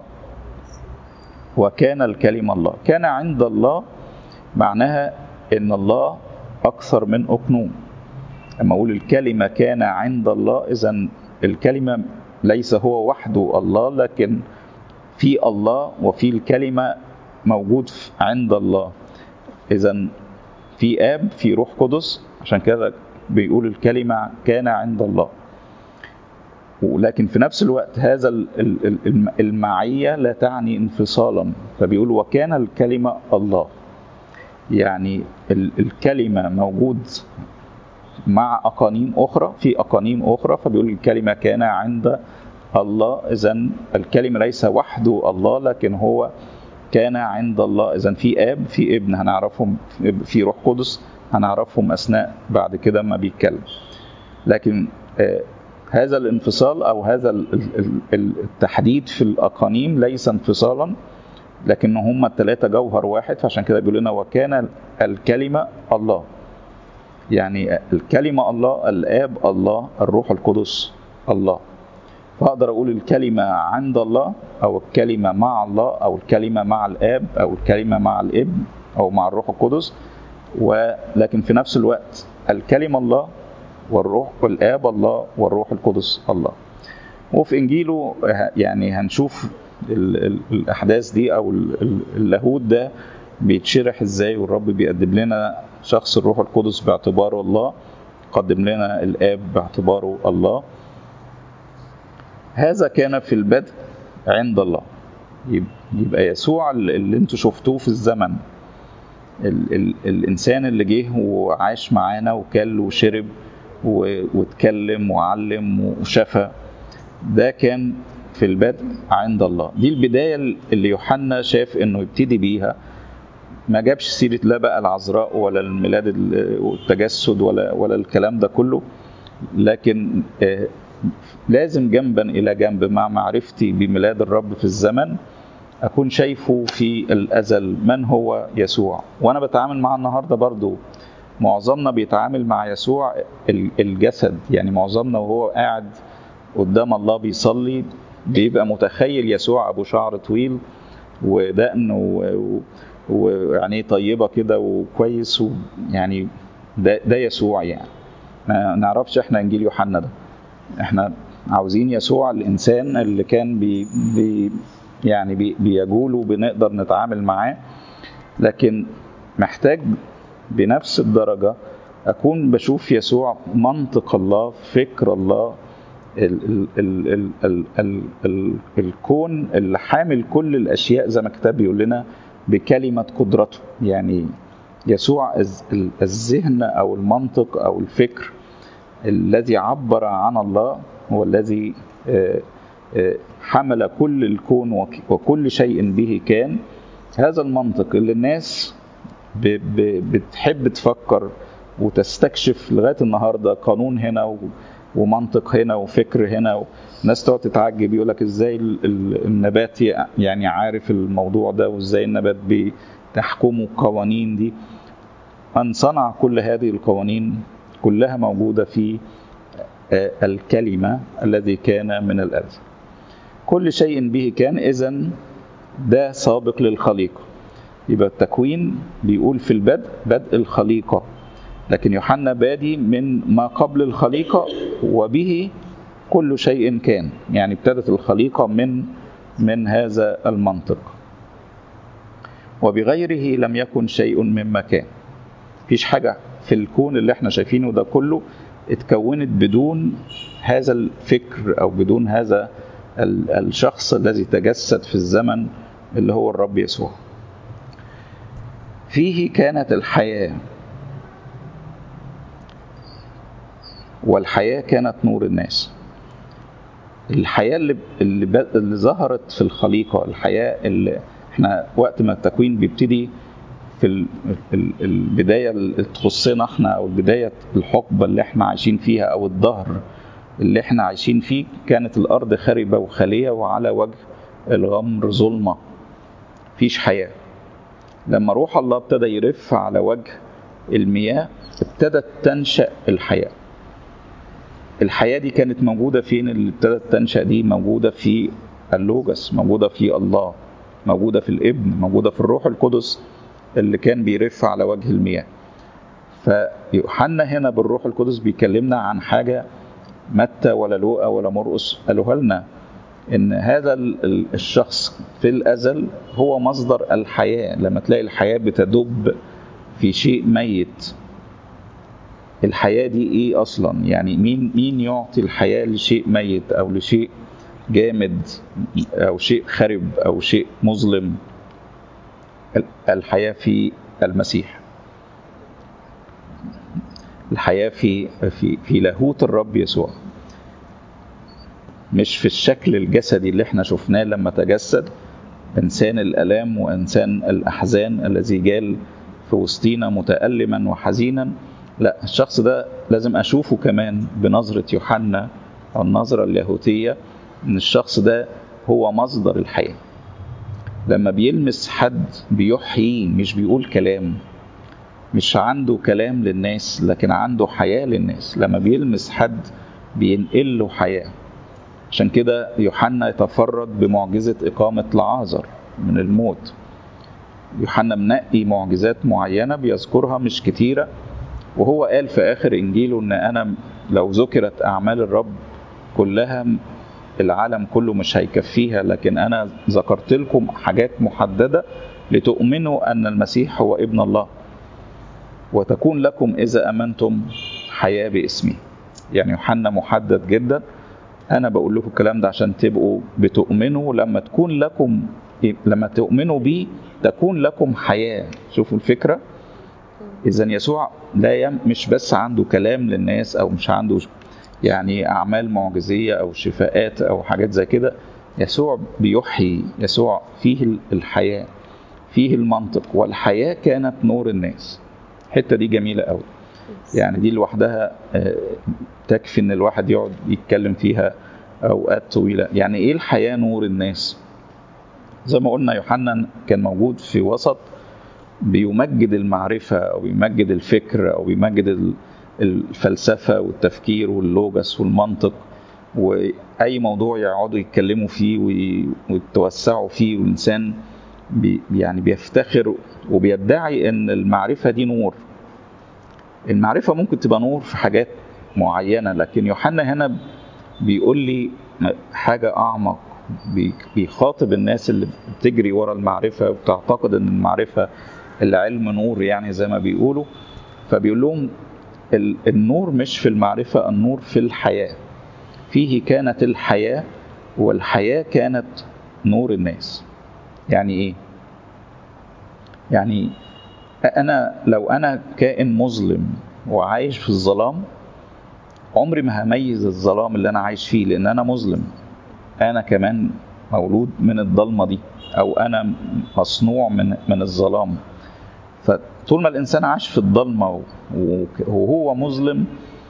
وكان الكلمه الله كان عند الله معناها ان الله اكثر من اقنوم لما اقول الكلمه كان عند الله اذا الكلمة ليس هو وحده الله لكن في الله وفي الكلمة موجود عند الله إذا في آب في روح قدس عشان كده بيقول الكلمة كان عند الله ولكن في نفس الوقت هذا المعية لا تعني انفصالا فبيقول وكان الكلمة الله يعني الكلمة موجود مع أقانيم أخرى في أقانيم أخرى فبيقول الكلمة كان عند الله إذا الكلمة ليس وحده الله لكن هو كان عند الله إذا في آب في ابن هنعرفهم في روح قدس هنعرفهم أثناء بعد كده ما بيتكلم لكن آه هذا الانفصال أو هذا التحديد في الأقانيم ليس انفصالا لكن هم الثلاثة جوهر واحد فعشان كده بيقول لنا وكان الكلمة الله يعني الكلمة الله الآب الله الروح القدس الله فأقدر أقول الكلمة عند الله أو الكلمة مع الله أو الكلمة مع الآب أو الكلمة مع الابن أو مع الروح القدس ولكن في نفس الوقت الكلمة الله والروح والآب الله والروح القدس الله وفي إنجيله يعني هنشوف ال ال الأحداث دي أو اللاهوت ده بيتشرح إزاي والرب بيقدم لنا شخص الروح القدس باعتباره الله قدم لنا الآب باعتباره الله هذا كان في البدء عند الله يبقى يسوع اللي انتوا شفتوه في الزمن ال ال الانسان اللي جه وعاش معانا وكل وشرب واتكلم وعلم وشفى ده كان في البدء عند الله دي البدايه اللي يوحنا شاف انه يبتدي بيها ما جابش سيره لا بقى العذراء ولا الميلاد والتجسد ولا ولا الكلام ده كله لكن لازم جنبا الى جنب مع معرفتي بميلاد الرب في الزمن اكون شايفه في الازل من هو يسوع وانا بتعامل معاه النهارده برضو معظمنا بيتعامل مع يسوع الجسد يعني معظمنا وهو قاعد قدام الله بيصلي بيبقى متخيل يسوع ابو شعر طويل ودقن ويعني طيبه كده وكويس ويعني ده, ده يسوع يعني ما نعرفش احنا انجيل يوحنا ده احنا عاوزين يسوع الانسان اللي كان بي, بي يعني بي بيجول وبنقدر نتعامل معاه لكن محتاج بنفس الدرجه اكون بشوف يسوع منطق الله فكر الله ال ال ال ال ال ال ال الكون اللي حامل كل الاشياء زي ما الكتاب بيقول لنا بكلمه قدرته يعني يسوع الذهن او المنطق او الفكر الذي عبر عن الله هو الذي حمل كل الكون وكل شيء به كان هذا المنطق اللي الناس بتحب تفكر وتستكشف لغايه النهارده قانون هنا ومنطق هنا وفكر هنا ناس تقعد تتعجب يقول لك ازاي النبات يعني عارف الموضوع ده وازاي النبات بتحكمه القوانين دي من صنع كل هذه القوانين كلها موجودة في الكلمة الذي كان من الأزل كل شيء به كان إذا ده سابق للخليقة يبقى التكوين بيقول في البدء بدء الخليقة لكن يوحنا بادي من ما قبل الخليقة وبه كل شيء كان يعني ابتدت الخليقة من من هذا المنطق وبغيره لم يكن شيء مما كان مفيش حاجة في الكون اللي احنا شايفينه ده كله اتكونت بدون هذا الفكر او بدون هذا الشخص الذي تجسد في الزمن اللي هو الرب يسوع فيه كانت الحياه والحياه كانت نور الناس الحياه اللي اللي, اللي ظهرت في الخليقه الحياه اللي احنا وقت ما التكوين بيبتدي في البدايه اللي تخصنا احنا او البدايه الحقبه اللي احنا عايشين فيها او الظهر اللي احنا عايشين فيه كانت الارض خربه وخاليه وعلى وجه الغمر ظلمه مفيش حياه لما روح الله ابتدى يرف على وجه المياه ابتدت تنشا الحياه الحياه دي كانت موجوده فين اللي ابتدت تنشا دي موجوده في اللوجس موجوده في الله موجوده في الابن موجوده في الروح القدس اللي كان بيرف على وجه المياه فيوحنا هنا بالروح القدس بيكلمنا عن حاجة متى ولا لوقا ولا مرقس قالوها لنا ان هذا الشخص في الازل هو مصدر الحياه لما تلاقي الحياه بتدب في شيء ميت الحياه دي ايه اصلا يعني مين مين يعطي الحياه لشيء ميت او لشيء جامد او شيء خرب او شيء مظلم الحياه في المسيح الحياه في في في لاهوت الرب يسوع مش في الشكل الجسدي اللي احنا شفناه لما تجسد انسان الالام وانسان الاحزان الذي جال في وسطينا متالما وحزينا لا الشخص ده لازم اشوفه كمان بنظره يوحنا او النظره اللاهوتيه ان الشخص ده هو مصدر الحياه لما بيلمس حد بيحييه مش بيقول كلام مش عنده كلام للناس لكن عنده حياه للناس لما بيلمس حد بينقل له حياه عشان كده يوحنا يتفرد بمعجزة إقامة لعازر من الموت يوحنا منقي معجزات معينة بيذكرها مش كتيرة وهو قال في آخر إنجيله إن أنا لو ذكرت أعمال الرب كلها العالم كله مش هيكفيها لكن أنا ذكرت لكم حاجات محددة لتؤمنوا أن المسيح هو ابن الله وتكون لكم إذا أمنتم حياة باسمي يعني يوحنا محدد جدا انا بقول لكم الكلام ده عشان تبقوا بتؤمنوا لما تكون لكم لما تؤمنوا بيه تكون لكم حياه شوفوا الفكره اذا يسوع لا يم مش بس عنده كلام للناس او مش عنده يعني اعمال معجزيه او شفاءات او حاجات زي كده يسوع بيحيي يسوع فيه الحياه فيه المنطق والحياه كانت نور الناس الحته دي جميله قوي يعني دي لوحدها تكفي ان الواحد يقعد يتكلم فيها اوقات طويله يعني ايه الحياه نور الناس زي ما قلنا يوحنا كان موجود في وسط بيمجد المعرفه او بيمجد الفكر او بيمجد الفلسفه والتفكير واللوجس والمنطق واي موضوع يقعدوا يتكلموا فيه ويتوسعوا فيه والانسان بي يعني بيفتخر وبيدعي ان المعرفه دي نور المعرفة ممكن تبقى نور في حاجات معينة لكن يوحنا هنا بيقول لي حاجة أعمق بيخاطب الناس اللي بتجري ورا المعرفة وبتعتقد إن المعرفة العلم نور يعني زي ما بيقولوا فبيقول لهم النور مش في المعرفة النور في الحياة فيه كانت الحياة والحياة كانت نور الناس يعني إيه؟ يعني انا لو انا كائن مظلم وعايش في الظلام عمري ما هميز الظلام اللي انا عايش فيه لان انا مظلم انا كمان مولود من الضلمه دي او انا مصنوع من من الظلام فطول ما الانسان عاش في الضلمه وهو مظلم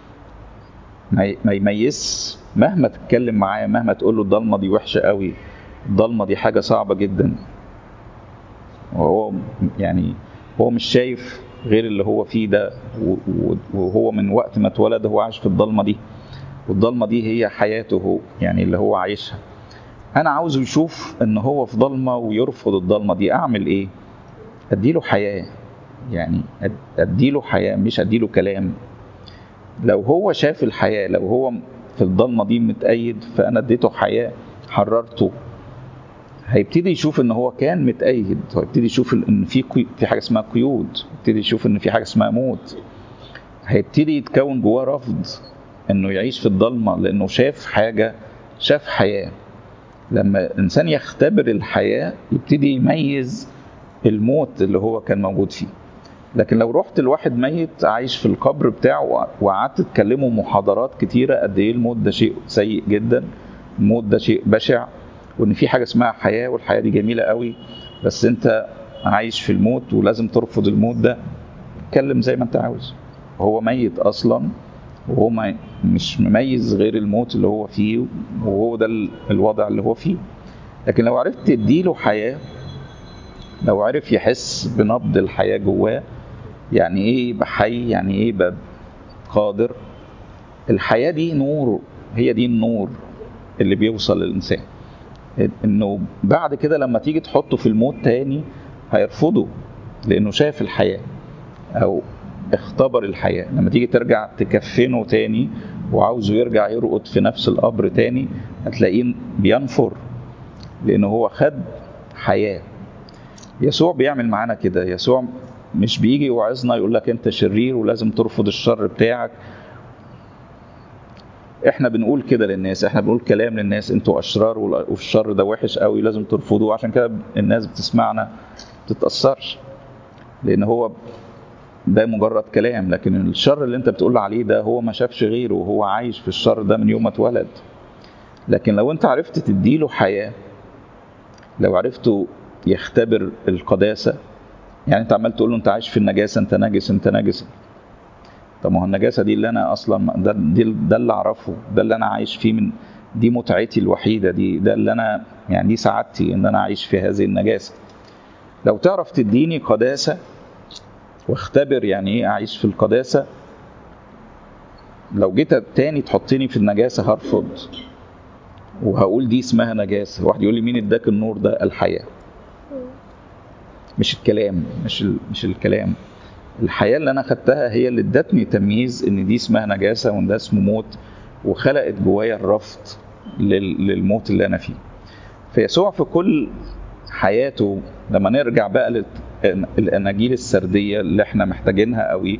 ما يميز مهما تتكلم معاه مهما تقول له الضلمه دي وحشه قوي الضلمه دي حاجه صعبه جدا وهو يعني هو مش شايف غير اللي هو فيه ده وهو من وقت ما اتولد هو عايش في الضلمه دي والضلمه دي هي حياته هو يعني اللي هو عايشها انا عاوزه يشوف ان هو في ضلمه ويرفض الضلمه دي اعمل ايه اديله حياه يعني اديله حياه مش اديله كلام لو هو شاف الحياه لو هو في الضلمه دي متأيد فانا اديته حياه حررته هيبتدي يشوف ان هو كان متأيد هيبتدي يشوف ان في قي... في حاجه اسمها قيود يبتدي يشوف ان في حاجه اسمها موت هيبتدي يتكون جواه رفض انه يعيش في الضلمه لانه شاف حاجه شاف حياه لما الانسان يختبر الحياه يبتدي يميز الموت اللي هو كان موجود فيه لكن لو رحت لواحد ميت عايش في القبر بتاعه وقعدت تكلمه محاضرات كتيره قد ايه الموت ده شيء سيء جدا الموت ده شيء بشع وان في حاجه اسمها حياه والحياه دي جميله قوي بس انت عايش في الموت ولازم ترفض الموت ده اتكلم زي ما انت عاوز هو ميت اصلا وهو ما مش مميز غير الموت اللي هو فيه وهو ده الوضع اللي هو فيه لكن لو عرفت تديله حياه لو عرف يحس بنبض الحياه جواه يعني ايه يبقى حي يعني ايه يبقى قادر الحياه دي نور هي دي النور اللي بيوصل للانسان انه بعد كده لما تيجي تحطه في الموت تاني هيرفضه لانه شاف الحياه او اختبر الحياه لما تيجي ترجع تكفنه تاني وعاوزه يرجع يرقد في نفس القبر تاني هتلاقيه بينفر لأنه هو خد حياة يسوع بيعمل معانا كده يسوع مش بيجي يوعظنا يقول لك انت شرير ولازم ترفض الشر بتاعك احنا بنقول كده للناس احنا بنقول كلام للناس انتوا اشرار والشر ده وحش قوي لازم ترفضوه عشان كده الناس بتسمعنا تتاثرش لان هو ده مجرد كلام لكن الشر اللي انت بتقول عليه ده هو ما شافش غيره وهو عايش في الشر ده من يوم ما اتولد لكن لو انت عرفت تديله حياه لو عرفته يختبر القداسه يعني انت عمال تقول له انت عايش في النجاسه انت نجس انت نجس طب ما هو النجاسه دي اللي انا اصلا ده دي ده اللي اعرفه ده اللي انا عايش فيه من دي متعتي الوحيده دي ده اللي انا يعني دي سعادتي ان انا اعيش في هذه النجاسه لو تعرف تديني قداسه واختبر يعني ايه اعيش في القداسه لو جيت تاني تحطني في النجاسه هرفض وهقول دي اسمها نجاسه واحد يقول لي مين اداك النور ده الحياه مش الكلام مش ال... مش الكلام الحياه اللي انا خدتها هي اللي ادتني تمييز ان دي اسمها نجاسه وان ده اسمه موت وخلقت جوايا الرفض لل... للموت اللي انا فيه فيسوع في كل حياته لما نرجع بقى للاناجيل السرديه اللي احنا محتاجينها قوي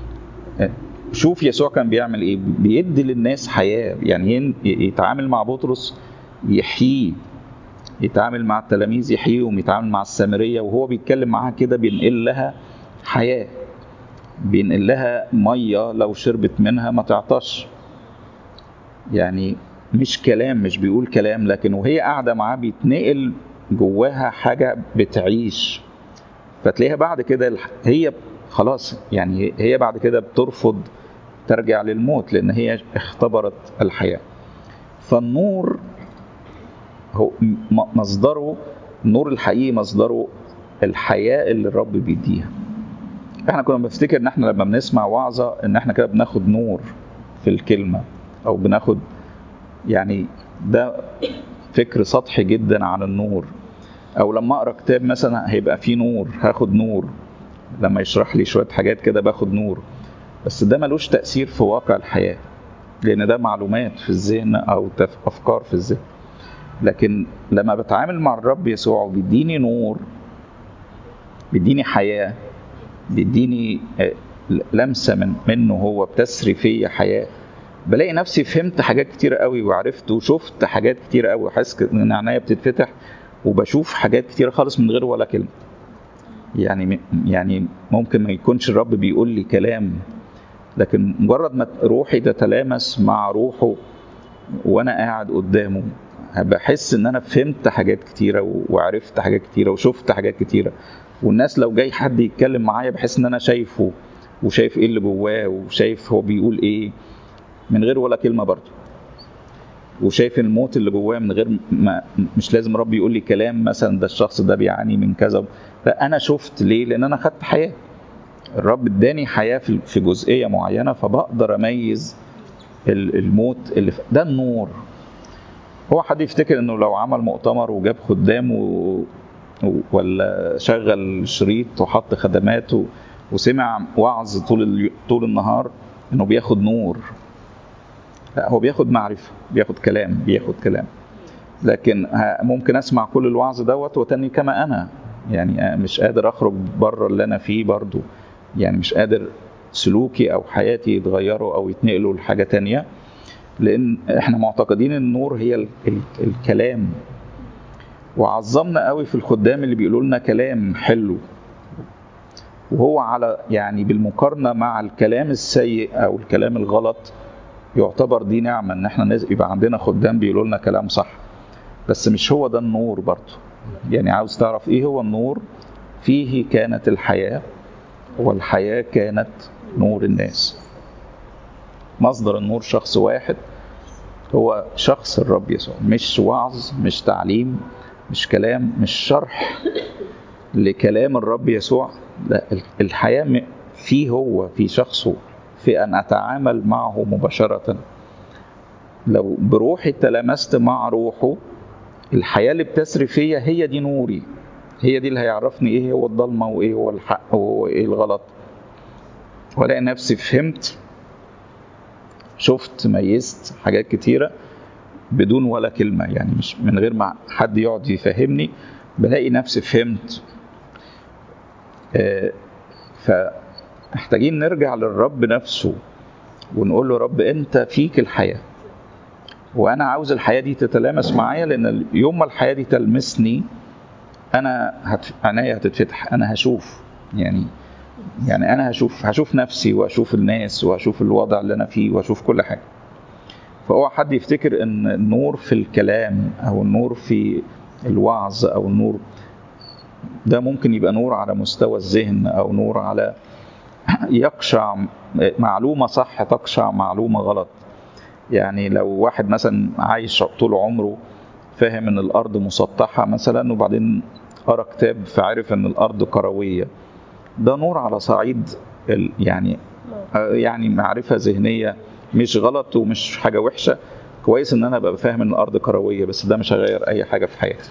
شوف يسوع كان بيعمل ايه بيدي للناس حياه يعني يتعامل مع بطرس يحييه يتعامل مع التلاميذ يحييهم يتعامل مع السامريه وهو بيتكلم معاها كده بينقل لها حياه بينقل لها ميه لو شربت منها ما تعطش يعني مش كلام مش بيقول كلام لكن وهي قاعده معاه بيتنقل جواها حاجه بتعيش فتلاقيها بعد كده هي خلاص يعني هي بعد كده بترفض ترجع للموت لان هي اختبرت الحياه فالنور هو مصدره النور الحقيقي مصدره الحياه اللي الرب بيديها احنا كنا بنفتكر ان احنا لما بنسمع وعظه ان احنا كده بناخد نور في الكلمه او بناخد يعني ده فكر سطحي جدا عن النور او لما اقرا كتاب مثلا هيبقى فيه نور هاخد نور لما يشرح لي شويه حاجات كده باخد نور بس ده ملوش تاثير في واقع الحياه لان ده معلومات في الذهن او افكار في الذهن لكن لما بتعامل مع الرب يسوع وبيديني نور بيديني حياه بيديني لمسه من منه هو بتسري فيا حياه بلاقي نفسي فهمت حاجات كتير قوي وعرفت وشفت حاجات كتير قوي وحاسس ان عينيا بتتفتح وبشوف حاجات كتير خالص من غير ولا كلمه يعني يعني ممكن ما يكونش الرب بيقول لي كلام لكن مجرد ما روحي تتلامس مع روحه وانا قاعد قدامه بحس ان انا فهمت حاجات كتيره وعرفت حاجات كتيره وشفت حاجات كتيره والناس لو جاي حد يتكلم معايا بحس ان انا شايفه وشايف ايه اللي جواه وشايف هو بيقول ايه من غير ولا كلمه برضه وشايف الموت اللي جواه من غير ما مش لازم ربي يقول لي كلام مثلا ده الشخص ده بيعاني من كذا لا انا شفت ليه لان انا خدت حياه الرب اداني حياه في جزئيه معينه فبقدر اميز الموت اللي ده النور هو حد يفتكر انه لو عمل مؤتمر وجاب خدام و... ولا شغل شريط وحط خدمات وسمع وعظ طول ال... طول النهار انه بياخد نور لا هو بياخد معرفه بياخد كلام بياخد كلام لكن ممكن اسمع كل الوعظ دوت وتاني كما انا يعني مش قادر اخرج بره اللي انا فيه برضو يعني مش قادر سلوكي او حياتي يتغيروا او يتنقلوا لحاجه تانية لان احنا معتقدين النور هي ال ال الكلام وعظمنا قوي في الخدام اللي بيقولوا لنا كلام حلو وهو على يعني بالمقارنه مع الكلام السيء او الكلام الغلط يعتبر دي نعمه ان احنا يبقى عندنا خدام بيقولوا لنا كلام صح بس مش هو ده النور برضه يعني عاوز تعرف ايه هو النور فيه كانت الحياه والحياه كانت نور الناس مصدر النور شخص واحد هو شخص الرب يسوع مش وعظ مش تعليم مش كلام مش شرح لكلام الرب يسوع لا الحياة فيه هو في شخصه في أن أتعامل معه مباشرة لو بروحي تلامست مع روحه الحياة اللي بتسري فيا هي دي نوري هي دي اللي هيعرفني ايه هو الضلمة وايه هو الحق وايه الغلط والاقي نفسي فهمت شفت ميزت حاجات كتيرة بدون ولا كلمة يعني مش من غير ما حد يقعد يفهمني بلاقي نفسي فهمت آه، فمحتاجين نرجع للرب نفسه ونقول له رب انت فيك الحياة وانا عاوز الحياة دي تتلامس معايا لان يوم ما الحياة دي تلمسني انا هت... عينيا هتتفتح انا هشوف يعني يعني انا هشوف هشوف نفسي واشوف الناس واشوف الوضع اللي انا فيه واشوف كل حاجه فهو حد يفتكر ان النور في الكلام او النور في الوعظ او النور ده ممكن يبقى نور على مستوى الذهن او نور على يقشع معلومه صح تقشع معلومه غلط يعني لو واحد مثلا عايش طول عمره فاهم ان الارض مسطحه مثلا وبعدين قرا كتاب فعرف ان الارض كرويه ده نور على صعيد ال- يعني يعني معرفه ذهنيه مش غلط ومش حاجه وحشه كويس ان انا ابقى فاهم ان الارض كرويه بس ده مش هيغير اي حاجه في حياتي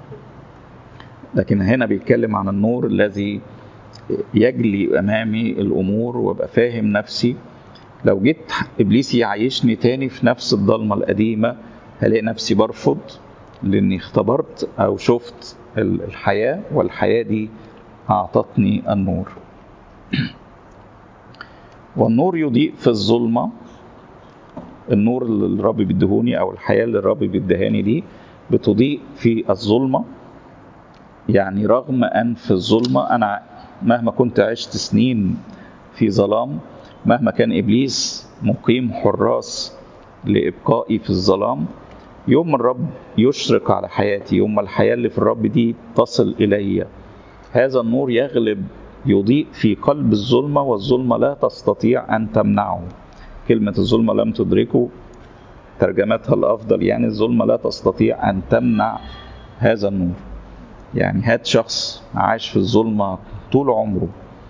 لكن هنا بيتكلم عن النور الذي يجلي امامي الامور وابقى فاهم نفسي لو جيت ابليس يعيشني تاني في نفس الضلمه القديمه هلاقي نفسي برفض لاني اختبرت او شفت ال- الحياه والحياه دي اعطتني النور والنور يضيء في الظلمه النور اللي الرب بيديهوني او الحياه اللي الرب بيديهاني دي بتضيء في الظلمه يعني رغم ان في الظلمه انا مهما كنت عشت سنين في ظلام مهما كان ابليس مقيم حراس لابقائي في الظلام يوم ما الرب يشرق على حياتي يوم ما الحياه اللي في الرب دي تصل الي هذا النور يغلب يضيء في قلب الظلمه والظلمه لا تستطيع ان تمنعه كلمه الظلمه لم تدركه ترجمتها الافضل يعني الظلمه لا تستطيع ان تمنع هذا النور يعني هات شخص عاش في الظلمه طول عمره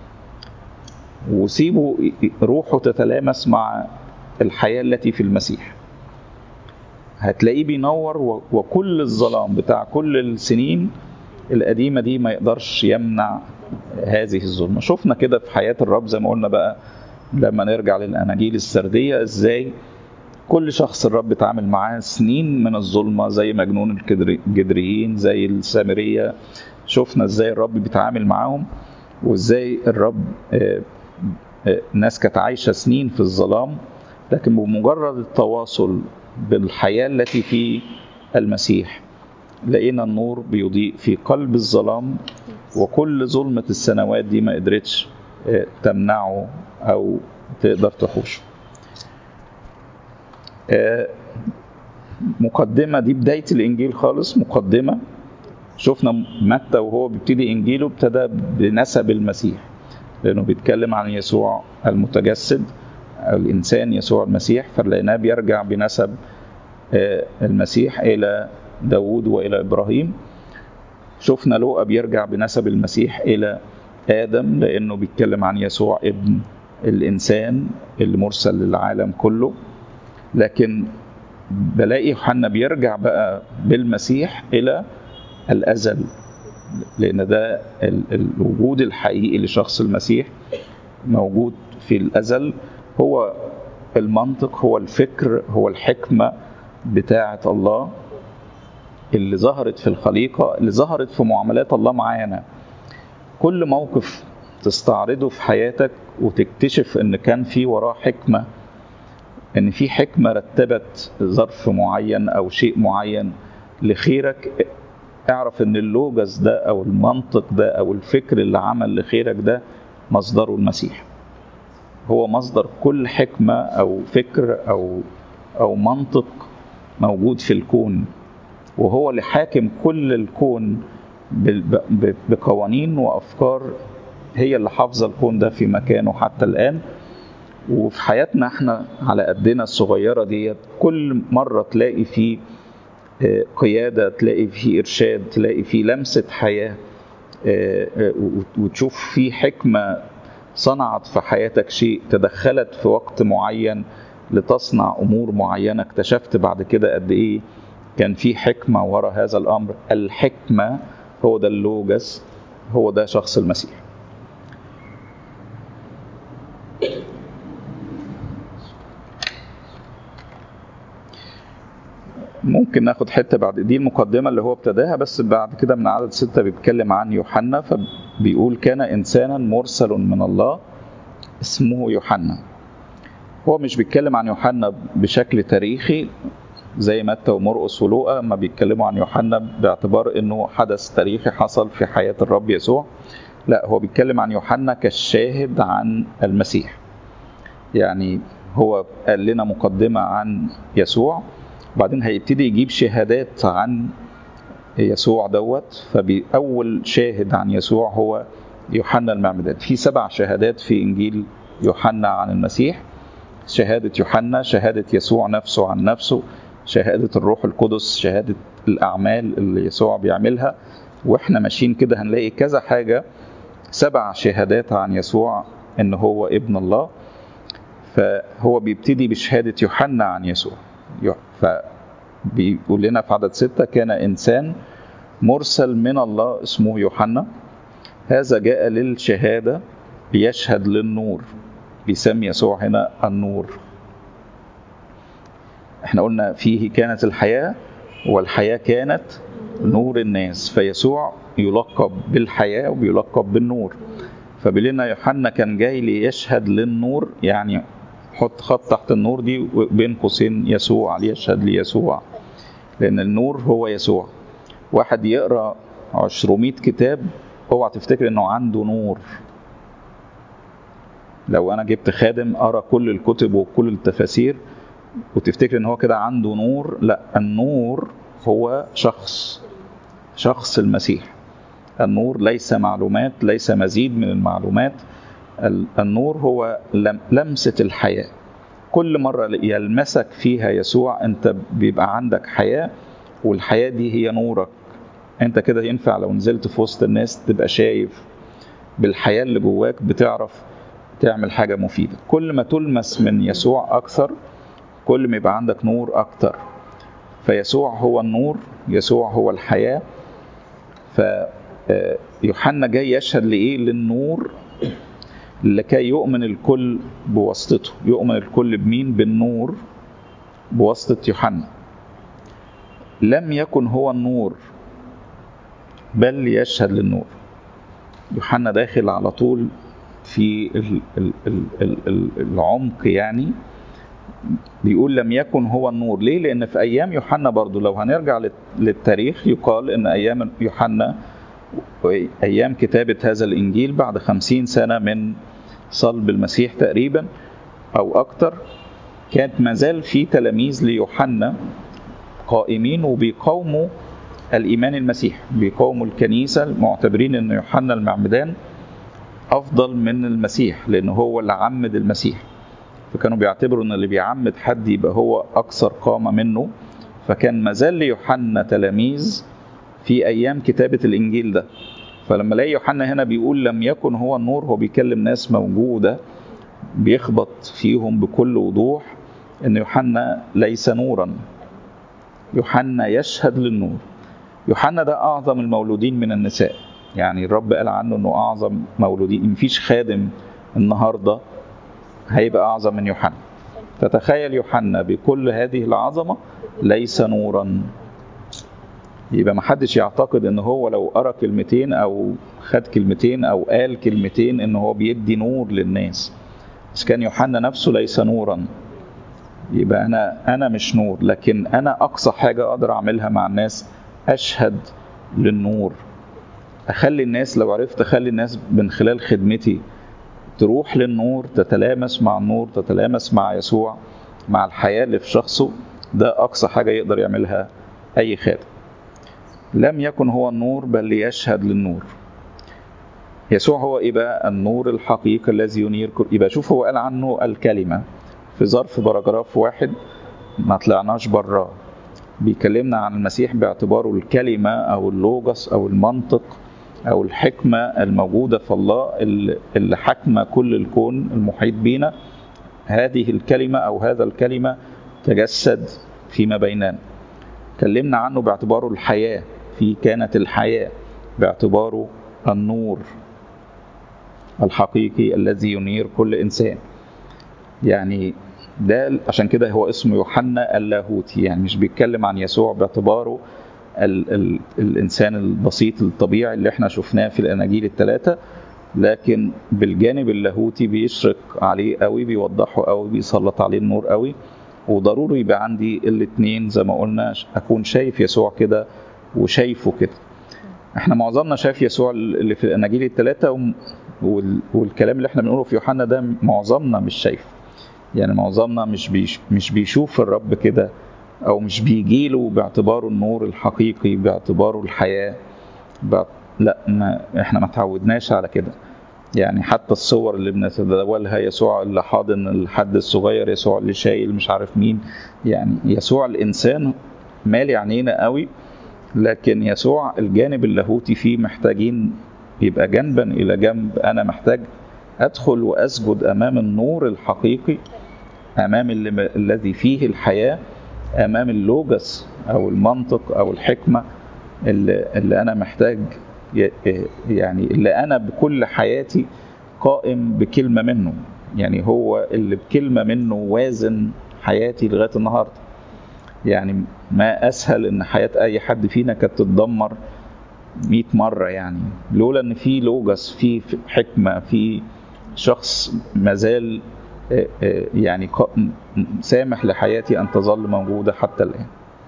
وسيبه روحه تتلامس مع الحياه التي في المسيح هتلاقيه بينور و- وكل الظلام بتاع كل السنين القديمة دي ما يقدرش يمنع هذه الظلمة شفنا كده في حياة الرب زي ما قلنا بقى لما نرجع للأناجيل السردية ازاي كل شخص الرب اتعامل معاه سنين من الظلمة زي مجنون الكدر- الجدريين زي السامرية شفنا ازاي الرب بيتعامل معاهم وازاي الرب آه، آه، ناس كانت عايشة سنين في الظلام لكن بمجرد التواصل بالحياة التي في المسيح لقينا النور بيضيء في قلب الظلام وكل ظلمة السنوات دي ما قدرتش آه، تمنعه أو تقدر تحوشه آه، مقدمة دي بداية الإنجيل خالص مقدمة شفنا متى وهو بيبتدي إنجيله ابتدى بنسب المسيح لأنه بيتكلم عن يسوع المتجسد أو الإنسان يسوع المسيح فلقيناه بيرجع بنسب آه، المسيح إلى داود وإلى إبراهيم شفنا لوقا بيرجع بنسب المسيح إلى آدم لأنه بيتكلم عن يسوع ابن الإنسان اللي مرسل للعالم كله لكن بلاقي يوحنا بيرجع بقى بالمسيح إلى الأزل لأن ده ال- الوجود الحقيقي لشخص المسيح موجود في الأزل هو المنطق هو الفكر هو الحكمة بتاعة الله اللي ظهرت في الخليقة اللي ظهرت في معاملات الله معانا كل موقف تستعرضه في حياتك وتكتشف ان كان في وراه حكمة ان في حكمة رتبت ظرف معين او شيء معين لخيرك اعرف ان اللوجس ده او المنطق ده او الفكر اللي عمل لخيرك ده مصدره المسيح هو مصدر كل حكمة او فكر او او منطق موجود في الكون وهو اللي حاكم كل الكون بال- ب- بقوانين وافكار هي اللي حافظه الكون ده في مكانه حتى الان وفي حياتنا احنا على قدنا الصغيره ديت كل مره تلاقي فيه آه، قياده تلاقي فيه ارشاد تلاقي فيه لمسه حياه آه، آه، وت- وتشوف فيه حكمه صنعت في حياتك شيء تدخلت في وقت معين لتصنع امور معينه اكتشفت بعد كده قد ايه كان في حكمه ورا هذا الامر الحكمه هو ده اللوجس هو ده شخص المسيح ممكن ناخد حته بعد دي المقدمه اللي هو ابتداها بس بعد كده من عدد سته بيتكلم عن يوحنا فبيقول كان انسانا مرسل من الله اسمه يوحنا هو مش بيتكلم عن يوحنا بشكل تاريخي زي متى ومرقس ولوقا ما بيتكلموا عن يوحنا باعتبار انه حدث تاريخي حصل في حياه الرب يسوع لا هو بيتكلم عن يوحنا كالشاهد عن المسيح يعني هو قال لنا مقدمه عن يسوع وبعدين هيبتدي يجيب شهادات عن يسوع دوت فأول شاهد عن يسوع هو يوحنا المعمدان في سبع شهادات في إنجيل يوحنا عن المسيح شهادة يوحنا شهادة يسوع نفسه عن نفسه شهادة الروح القدس شهادة الأعمال اللي يسوع بيعملها وإحنا ماشيين كده هنلاقي كذا حاجة سبع شهادات عن يسوع إن هو ابن الله فهو بيبتدي بشهادة يوحنا عن يسوع فبيقول لنا في عدد ستة كان إنسان مرسل من الله اسمه يوحنا هذا جاء للشهادة ليشهد للنور بيسمي يسوع هنا النور احنا قلنا فيه كانت الحياة والحياة كانت نور الناس فيسوع يلقب بالحياة وبيلقب بالنور فبيقول يوحنا كان جاي ليشهد للنور يعني حط خط تحت النور دي بين قوسين يسوع ليشهد ليسوع لأن النور هو يسوع واحد يقرأ 200 كتاب اوعى تفتكر انه عنده نور لو انا جبت خادم قرا كل الكتب وكل التفاسير وتفتكر ان هو كده عنده نور لا النور هو شخص شخص المسيح النور ليس معلومات ليس مزيد من المعلومات النور هو لمسة الحياة كل مرة يلمسك فيها يسوع انت بيبقى عندك حياة والحياة دي هي نورك انت كده ينفع لو نزلت في وسط الناس تبقى شايف بالحياة اللي جواك بتعرف تعمل حاجة مفيدة كل ما تلمس من يسوع أكثر كل ما يبقى عندك نور أكتر فيسوع هو النور يسوع هو الحياة فيوحنا جاي يشهد لإيه للنور لكي يؤمن الكل بواسطته يؤمن الكل بمين بالنور بواسطة يوحنا لم يكن هو النور بل يشهد للنور يوحنا داخل على طول في العمق يعني بيقول لم يكن هو النور ليه لان في ايام يوحنا برضو لو هنرجع للتاريخ يقال ان ايام يوحنا ايام كتابه هذا الانجيل بعد خمسين سنه من صلب المسيح تقريبا او اكتر كانت مازال في تلاميذ ليوحنا قائمين وبيقاوموا الايمان المسيح بيقاوموا الكنيسه معتبرين ان يوحنا المعمدان افضل من المسيح لان هو اللي عمد المسيح فكانوا بيعتبروا ان اللي بيعمد حد يبقى هو اكثر قامه منه فكان مازال ليوحنا تلاميذ في ايام كتابه الانجيل ده فلما الاقي يوحنا هنا بيقول لم يكن هو النور هو بيكلم ناس موجوده بيخبط فيهم بكل وضوح ان يوحنا ليس نورا يوحنا يشهد للنور يوحنا ده اعظم المولودين من النساء يعني الرب قال عنه انه اعظم مولودين مفيش خادم النهارده هيبقى اعظم من يوحنا فتخيل يوحنا بكل هذه العظمه ليس نورا يبقى ما حدش يعتقد ان هو لو قرا كلمتين او خد كلمتين او قال كلمتين ان هو بيدي نور للناس بس كان يوحنا نفسه ليس نورا يبقى انا انا مش نور لكن انا اقصى حاجه اقدر اعملها مع الناس اشهد للنور اخلي الناس لو عرفت اخلي الناس من خلال خدمتي تروح للنور تتلامس مع النور تتلامس مع يسوع مع الحياه اللي في شخصه ده اقصى حاجه يقدر يعملها اي خادم لم يكن هو النور بل ليشهد للنور يسوع هو ايه بقى النور الحقيقي الذي ينير كل يبقى شوف هو قال عنه الكلمه في ظرف باراجراف واحد ما طلعناش براه بيكلمنا عن المسيح باعتباره الكلمه او اللوجس او المنطق او الحكمه الموجوده في الله اللي حكمه كل الكون المحيط بينا هذه الكلمه او هذا الكلمه تجسد فيما بيننا كلمنا عنه باعتباره الحياه في كانت الحياه باعتباره النور الحقيقي الذي ينير كل انسان يعني ده عشان كده هو اسمه يوحنا اللاهوتي يعني مش بيتكلم عن يسوع باعتباره ال ال الانسان البسيط الطبيعي اللي احنا شفناه في الاناجيل الثلاثه لكن بالجانب اللاهوتي بيشرق عليه قوي بيوضحه قوي بيسلط عليه النور قوي وضروري يبقى عندي الاثنين زي ما قلنا اكون شايف يسوع كده وشايفه كده احنا معظمنا شايف يسوع اللي في الاناجيل الثلاثه والكلام اللي احنا بنقوله في يوحنا ده معظمنا مش شايفه يعني معظمنا مش بيش مش بيشوف الرب كده او مش بيجيله باعتباره النور الحقيقي باعتباره الحياه لا ما احنا ما تعودناش على كده يعني حتى الصور اللي بنتداولها يسوع اللي حاضن الحد الصغير يسوع اللي شايل مش عارف مين يعني يسوع الانسان مالي عينينا قوي لكن يسوع الجانب اللاهوتي فيه محتاجين يبقى جنبا الى جنب انا محتاج ادخل واسجد امام النور الحقيقي امام اللي الذي فيه الحياه امام اللوجس او المنطق او الحكمه اللي, اللي انا محتاج يعني اللي انا بكل حياتي قائم بكلمه منه يعني هو اللي بكلمه منه وازن حياتي لغايه النهارده يعني ما اسهل ان حياه اي حد فينا كانت تتدمر 100 مره يعني لولا ان في لوجس في حكمه في شخص مازال يعني سامح لحياتي ان تظل موجوده حتى الان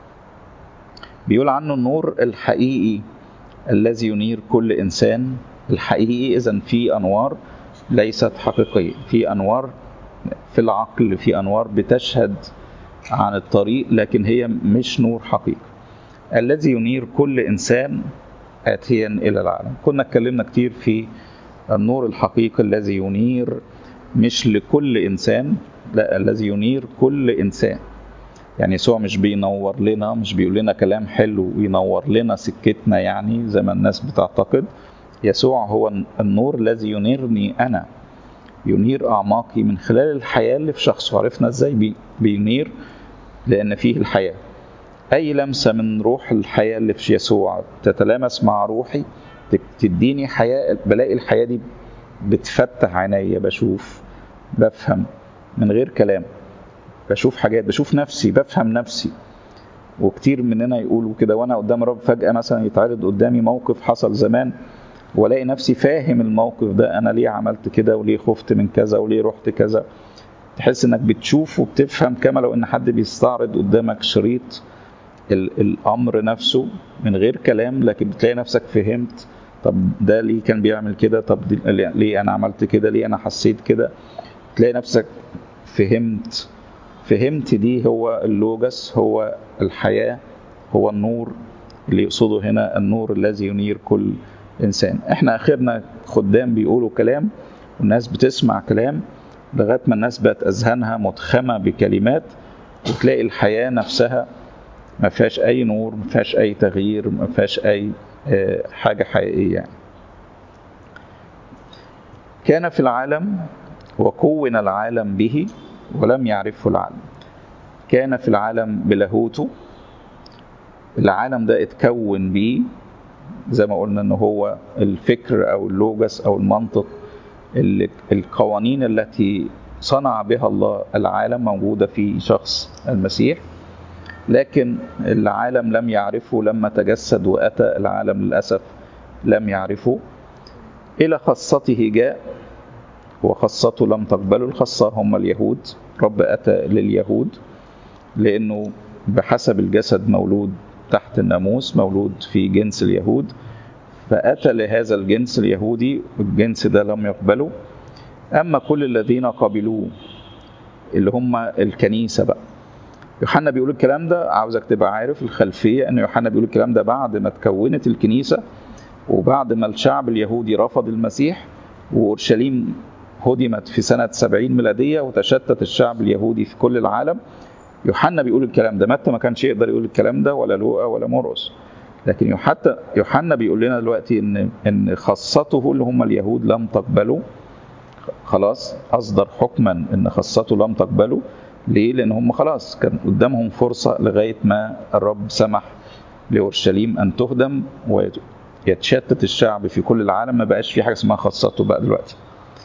بيقول عنه النور الحقيقي الذي ينير كل انسان الحقيقي اذا في انوار ليست حقيقيه في انوار في العقل في انوار بتشهد عن الطريق لكن هي مش نور حقيقي الذي ينير كل انسان اتيا الى العالم كنا اتكلمنا كتير في النور الحقيقي الذي ينير مش لكل انسان لا الذي ينير كل انسان يعني يسوع مش بينور لنا مش بيقول لنا كلام حلو وينور لنا سكتنا يعني زي ما الناس بتعتقد يسوع هو النور الذي ينيرني انا ينير اعماقي من خلال الحياه اللي في شخصه عرفنا ازاي بي بينير لان فيه الحياه اي لمسه من روح الحياه اللي في يسوع تتلامس مع روحي تديني حياه بلاقي الحياه دي بتفتح عينيا بشوف بفهم من غير كلام بشوف حاجات بشوف نفسي بفهم نفسي وكتير مننا يقولوا كده وانا قدام الرب فجاه مثلا يتعرض قدامي موقف حصل زمان والاقي نفسي فاهم الموقف ده انا ليه عملت كده وليه خفت من كذا وليه رحت كذا تحس انك بتشوف وبتفهم كما لو ان حد بيستعرض قدامك شريط الامر نفسه من غير كلام لكن بتلاقي نفسك فهمت طب ده ليه كان بيعمل كده طب ليه انا عملت كده ليه انا حسيت كده تلاقي نفسك فهمت فهمت دي هو اللوجس هو الحياة هو النور اللي يقصده هنا النور الذي ينير كل إنسان احنا آخرنا خدام بيقولوا كلام والناس بتسمع كلام لغاية ما الناس بقت أذهانها متخمة بكلمات وتلاقي الحياة نفسها ما فيهاش أي نور ما فيهاش أي تغيير ما فيهاش أي حاجة حقيقية يعني. كان في العالم وكون العالم به ولم يعرفه العالم كان في العالم بلاهوته العالم ده اتكون بيه زي ما قلنا ان هو الفكر او اللوجس او المنطق اللي القوانين التي صنع بها الله العالم موجودة في شخص المسيح لكن العالم لم يعرفه لما تجسد وأتى العالم للأسف لم يعرفه إلى خاصته جاء وخاصته لم تقبله الخاصة هم اليهود رب أتى لليهود لأنه بحسب الجسد مولود تحت الناموس مولود في جنس اليهود فأتى لهذا الجنس اليهودي الجنس ده لم يقبله أما كل الذين قبلوه اللي هم الكنيسة بقى يوحنا بيقول الكلام ده عاوزك تبقى عارف الخلفية أن يوحنا بيقول الكلام ده بعد ما تكونت الكنيسة وبعد ما الشعب اليهودي رفض المسيح وأورشليم هدمت في سنة 70 ميلادية وتشتت الشعب اليهودي في كل العالم يوحنا بيقول الكلام ده متى ما كانش يقدر يقول الكلام ده ولا لوقا ولا مرقس لكن حتى يوحنا بيقول لنا دلوقتي ان ان خاصته اللي هم اليهود لم تقبله خلاص اصدر حكما ان خاصته لم تقبله ليه؟ لان هم خلاص كان قدامهم فرصه لغايه ما الرب سمح لاورشليم ان تهدم ويتشتت الشعب في كل العالم ما بقاش في حاجه اسمها خاصته بقى دلوقتي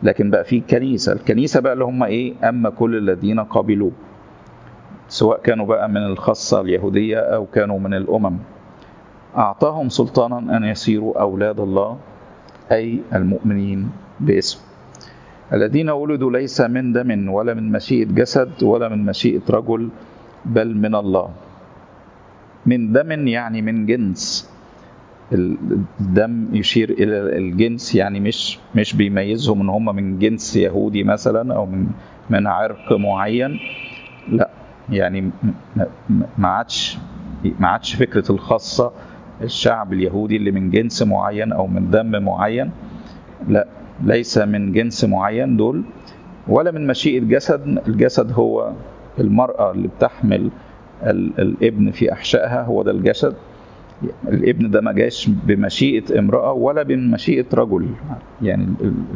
لكن بقى في كنيسة الكنيسة بقى اللي هم إيه أما كل الذين قبلوه سواء كانوا بقى من الخاصة اليهودية أو كانوا من الأمم أعطاهم سلطانا أن يصيروا أولاد الله أي المؤمنين باسمه الذين ولدوا ليس من دم ولا من مشيئة جسد ولا من مشيئة رجل بل من الله من دم يعني من جنس الدم يشير الى الجنس يعني مش مش بيميزهم ان هم من جنس يهودي مثلا او من من عرق معين لا يعني ما عادش ما عادش فكره الخاصه الشعب اليهودي اللي من جنس معين او من دم معين لا ليس من جنس معين دول ولا من مشيئه جسد الجسد هو المراه اللي بتحمل الابن في احشائها هو ده الجسد الابن ده ما جاش بمشيئة امرأة ولا بمشيئة رجل يعني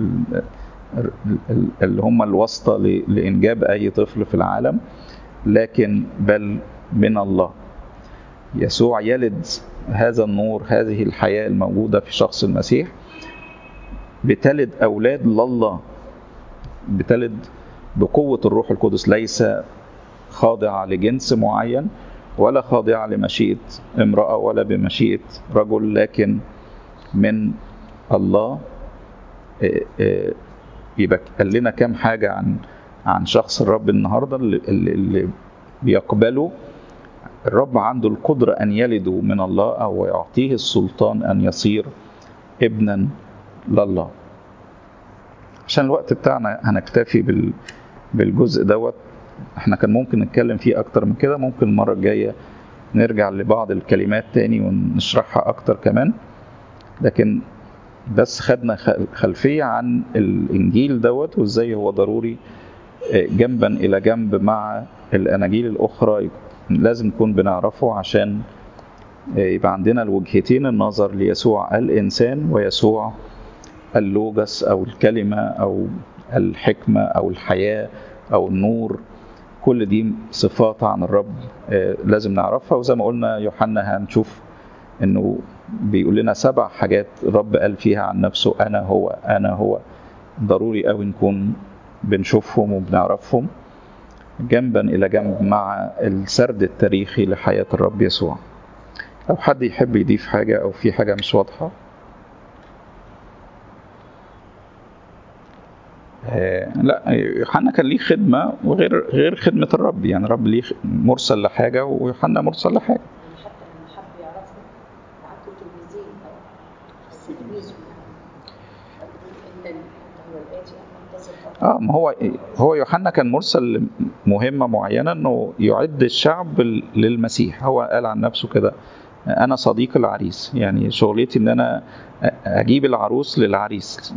اللي هم الواسطة لإنجاب أي طفل في العالم لكن بل من الله يسوع يلد هذا النور هذه الحياة الموجودة في شخص المسيح بتلد أولاد لله بتلد بقوة الروح القدس ليس خاضعة لجنس معين ولا خاضعة لمشيئة امرأة ولا بمشيئة رجل لكن من الله يبقى قال لنا كام حاجة عن عن شخص الرب النهاردة اللي, اللي بيقبله الرب عنده القدرة أن يلده من الله أو يعطيه السلطان أن يصير ابنا لله عشان الوقت بتاعنا هنكتفي بال بالجزء دوت احنا كان ممكن نتكلم فيه اكتر من كده ممكن المره الجايه نرجع لبعض الكلمات تاني ونشرحها اكتر كمان لكن بس خدنا خلفيه عن الانجيل دوت وازاي هو ضروري جنبا الى جنب مع الاناجيل الاخرى لازم نكون بنعرفه عشان يبقى عندنا الوجهتين النظر ليسوع الانسان ويسوع اللوجس او الكلمه او الحكمه او الحياه او النور كل دي صفات عن الرب لازم نعرفها وزي ما قلنا يوحنا هنشوف انه بيقول لنا سبع حاجات الرب قال فيها عن نفسه انا هو انا هو ضروري قوي نكون بنشوفهم وبنعرفهم جنبا الى جنب مع السرد التاريخي لحياه الرب يسوع لو حد يحب يضيف حاجه او في حاجه مش واضحه لا يوحنا كان ليه خدمة وغير غير خدمة الرب يعني الرب ليه مرسل لحاجة ويوحنا مرسل لحاجة حتى لما حب يعرفه بعته تلميذين او تلميذه ان هو الاتي ان اه ما هو هو يوحنا كان مرسل لمهمة معينة انه يعد الشعب للمسيح هو قال عن نفسه كده انا صديق العريس يعني شغلتي ان انا اجيب العروس للعريس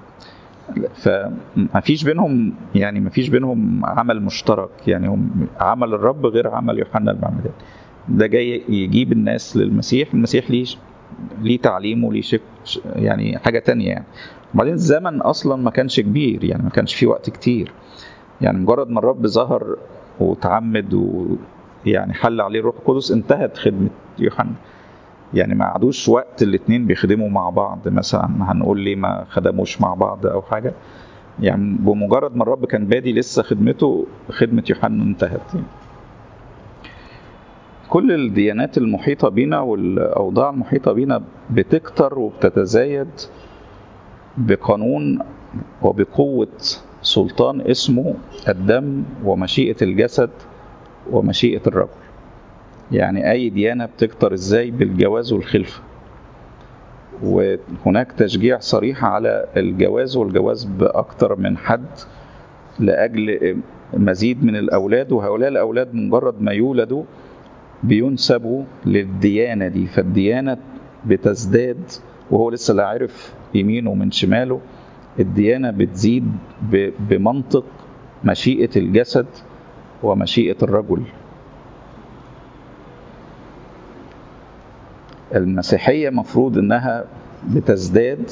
فما فيش بينهم يعني ما فيش بينهم عمل مشترك يعني هم عمل الرب غير عمل يوحنا المعمدان ده جاي يجيب الناس للمسيح المسيح ليه ليه تعليم وليه شك يعني حاجه تانية يعني وبعدين الزمن اصلا ما كانش كبير يعني ما كانش في وقت كتير يعني مجرد ما الرب ظهر وتعمد ويعني حل عليه الروح القدس انتهت خدمه يوحنا يعني ما عادوش وقت الاتنين بيخدموا مع بعض مثلا هنقول ليه ما خدموش مع بعض او حاجه يعني بمجرد ما الرب كان بادي لسه خدمته خدمه يوحنا انتهت يعني. كل الديانات المحيطه بينا والاوضاع المحيطه بينا بتكتر وبتتزايد بقانون وبقوه سلطان اسمه الدم ومشيئه الجسد ومشيئه الرجل يعني اي ديانه بتكتر ازاي بالجواز والخلفه وهناك تشجيع صريح على الجواز والجواز باكتر من حد لاجل مزيد من الاولاد وهؤلاء الاولاد مجرد ما يولدوا بينسبوا للديانه دي فالديانه بتزداد وهو لسه لا عرف يمينه من شماله الديانه بتزيد بمنطق مشيئه الجسد ومشيئه الرجل المسيحية مفروض انها بتزداد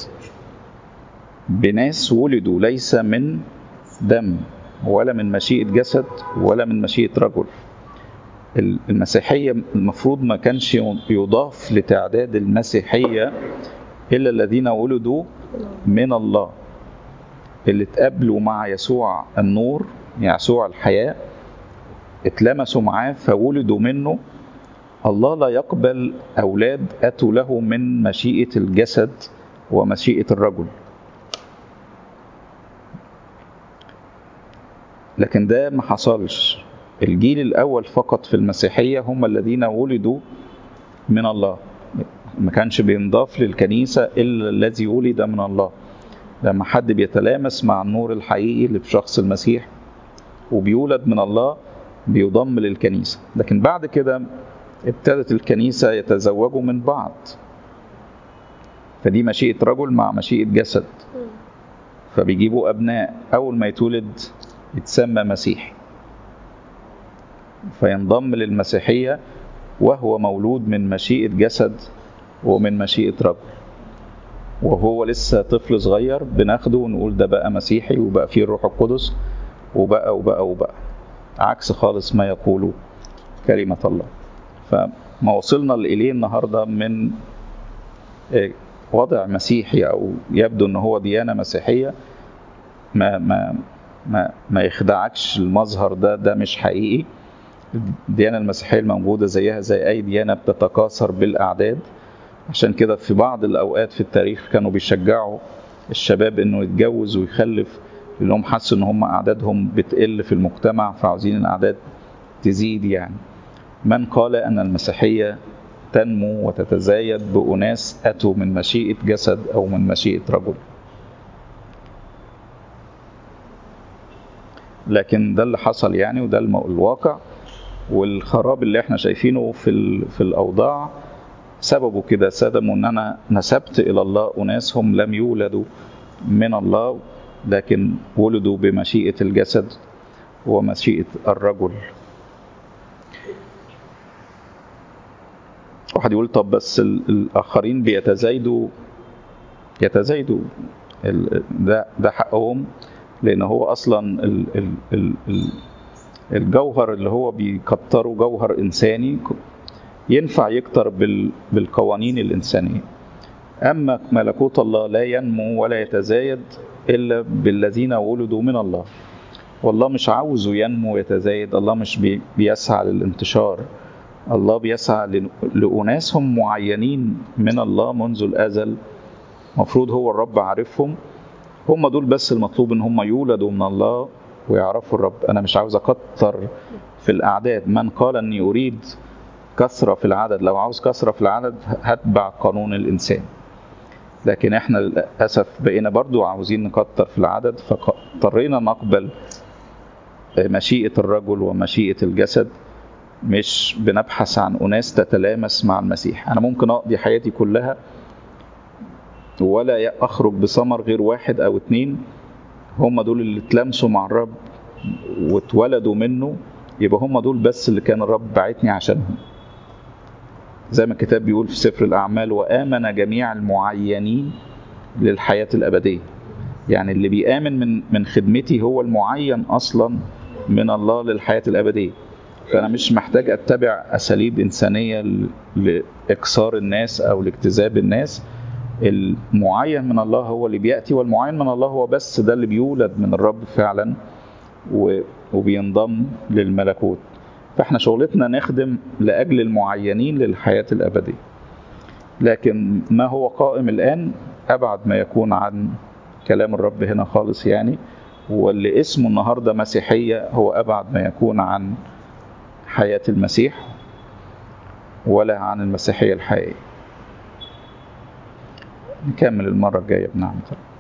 بناس ولدوا ليس من دم ولا من مشيئة جسد ولا من مشيئة رجل المسيحية المفروض ما كانش يضاف لتعداد المسيحية إلا الذين ولدوا من الله اللي اتقابلوا مع يسوع النور يسوع الحياة اتلمسوا معاه فولدوا منه الله لا يقبل أولاد أتوا له من مشيئة الجسد ومشيئة الرجل لكن ده ما حصلش الجيل الأول فقط في المسيحية هم الذين ولدوا من الله ما كانش بينضاف للكنيسة إلا الذي ولد من الله لما حد بيتلامس مع النور الحقيقي اللي في شخص المسيح وبيولد من الله بيضم للكنيسة لكن بعد كده ابتدت الكنيسة يتزوجوا من بعض فدي مشيئة رجل مع مشيئة جسد فبيجيبوا أبناء أول ما يتولد يتسمى مسيحي فينضم للمسيحية وهو مولود من مشيئة جسد ومن مشيئة رجل وهو لسه طفل صغير بناخده ونقول ده بقى مسيحي وبقى فيه الروح القدس وبقى وبقى وبقى عكس خالص ما يقوله كلمة الله فما وصلنا إليه النهاردة من وضع مسيحي أو يبدو أن هو ديانة مسيحية ما, ما, ما, ما يخدعكش المظهر ده ده مش حقيقي الديانة المسيحية الموجودة زيها زي أي ديانة بتتكاثر بالأعداد عشان كده في بعض الأوقات في التاريخ كانوا بيشجعوا الشباب إنه يتجوز ويخلف لأنهم حسوا إن هم أعدادهم بتقل في المجتمع فعاوزين الأعداد تزيد يعني من قال أن المسيحية تنمو وتتزايد بأناس أتوا من مشيئة جسد أو من مشيئة رجل لكن ده اللي حصل يعني وده الواقع والخراب اللي احنا شايفينه في في الاوضاع سببه كده سببه ان انا نسبت الى الله اناس هم لم يولدوا من الله لكن ولدوا بمشيئه الجسد ومشيئه الرجل واحد يقول طب بس الاخرين بيتزايدوا يتزايدوا ده ده حقهم لان هو اصلا ال ال ال ال الجوهر اللي هو بيكتره جوهر انساني ينفع يكتر بالقوانين الانسانيه اما ملكوت الله لا ينمو ولا يتزايد الا بالذين ولدوا من الله والله مش عاوزه ينمو ويتزايد الله مش بيسعى للانتشار الله بيسعى لأناس هم معينين من الله منذ الأزل مفروض هو الرب عارفهم هم دول بس المطلوب ان هم يولدوا من الله ويعرفوا الرب انا مش عاوز اكتر في الاعداد من قال اني اريد كثرة في العدد لو عاوز كثرة في العدد هتبع قانون الانسان لكن احنا للاسف بقينا برضو عاوزين نكتر في العدد فاضطرينا نقبل مشيئة الرجل ومشيئة الجسد مش بنبحث عن أناس تتلامس مع المسيح أنا ممكن أقضي حياتي كلها ولا أخرج بثمر غير واحد أو اتنين هم دول اللي اتلمسوا مع الرب واتولدوا منه يبقى هم دول بس اللي كان الرب بعتني عشانهم زي ما الكتاب بيقول في سفر الأعمال وآمن جميع المعينين للحياة الأبدية يعني اللي بيآمن من من خدمتي هو المعين أصلا من الله للحياة الأبدية فأنا مش محتاج أتبع أساليب إنسانية لإكسار الناس أو لاجتذاب الناس المعين من الله هو اللي بيأتي والمعين من الله هو بس ده اللي بيولد من الرب فعلا وبينضم للملكوت فاحنا شغلتنا نخدم لأجل المعينين للحياة الأبدية لكن ما هو قائم الآن أبعد ما يكون عن كلام الرب هنا خالص يعني واللي اسمه النهاردة مسيحية هو أبعد ما يكون عن حياة المسيح ولا عن المسيحية الحقيقية نكمل المرة الجاية بنعمة الله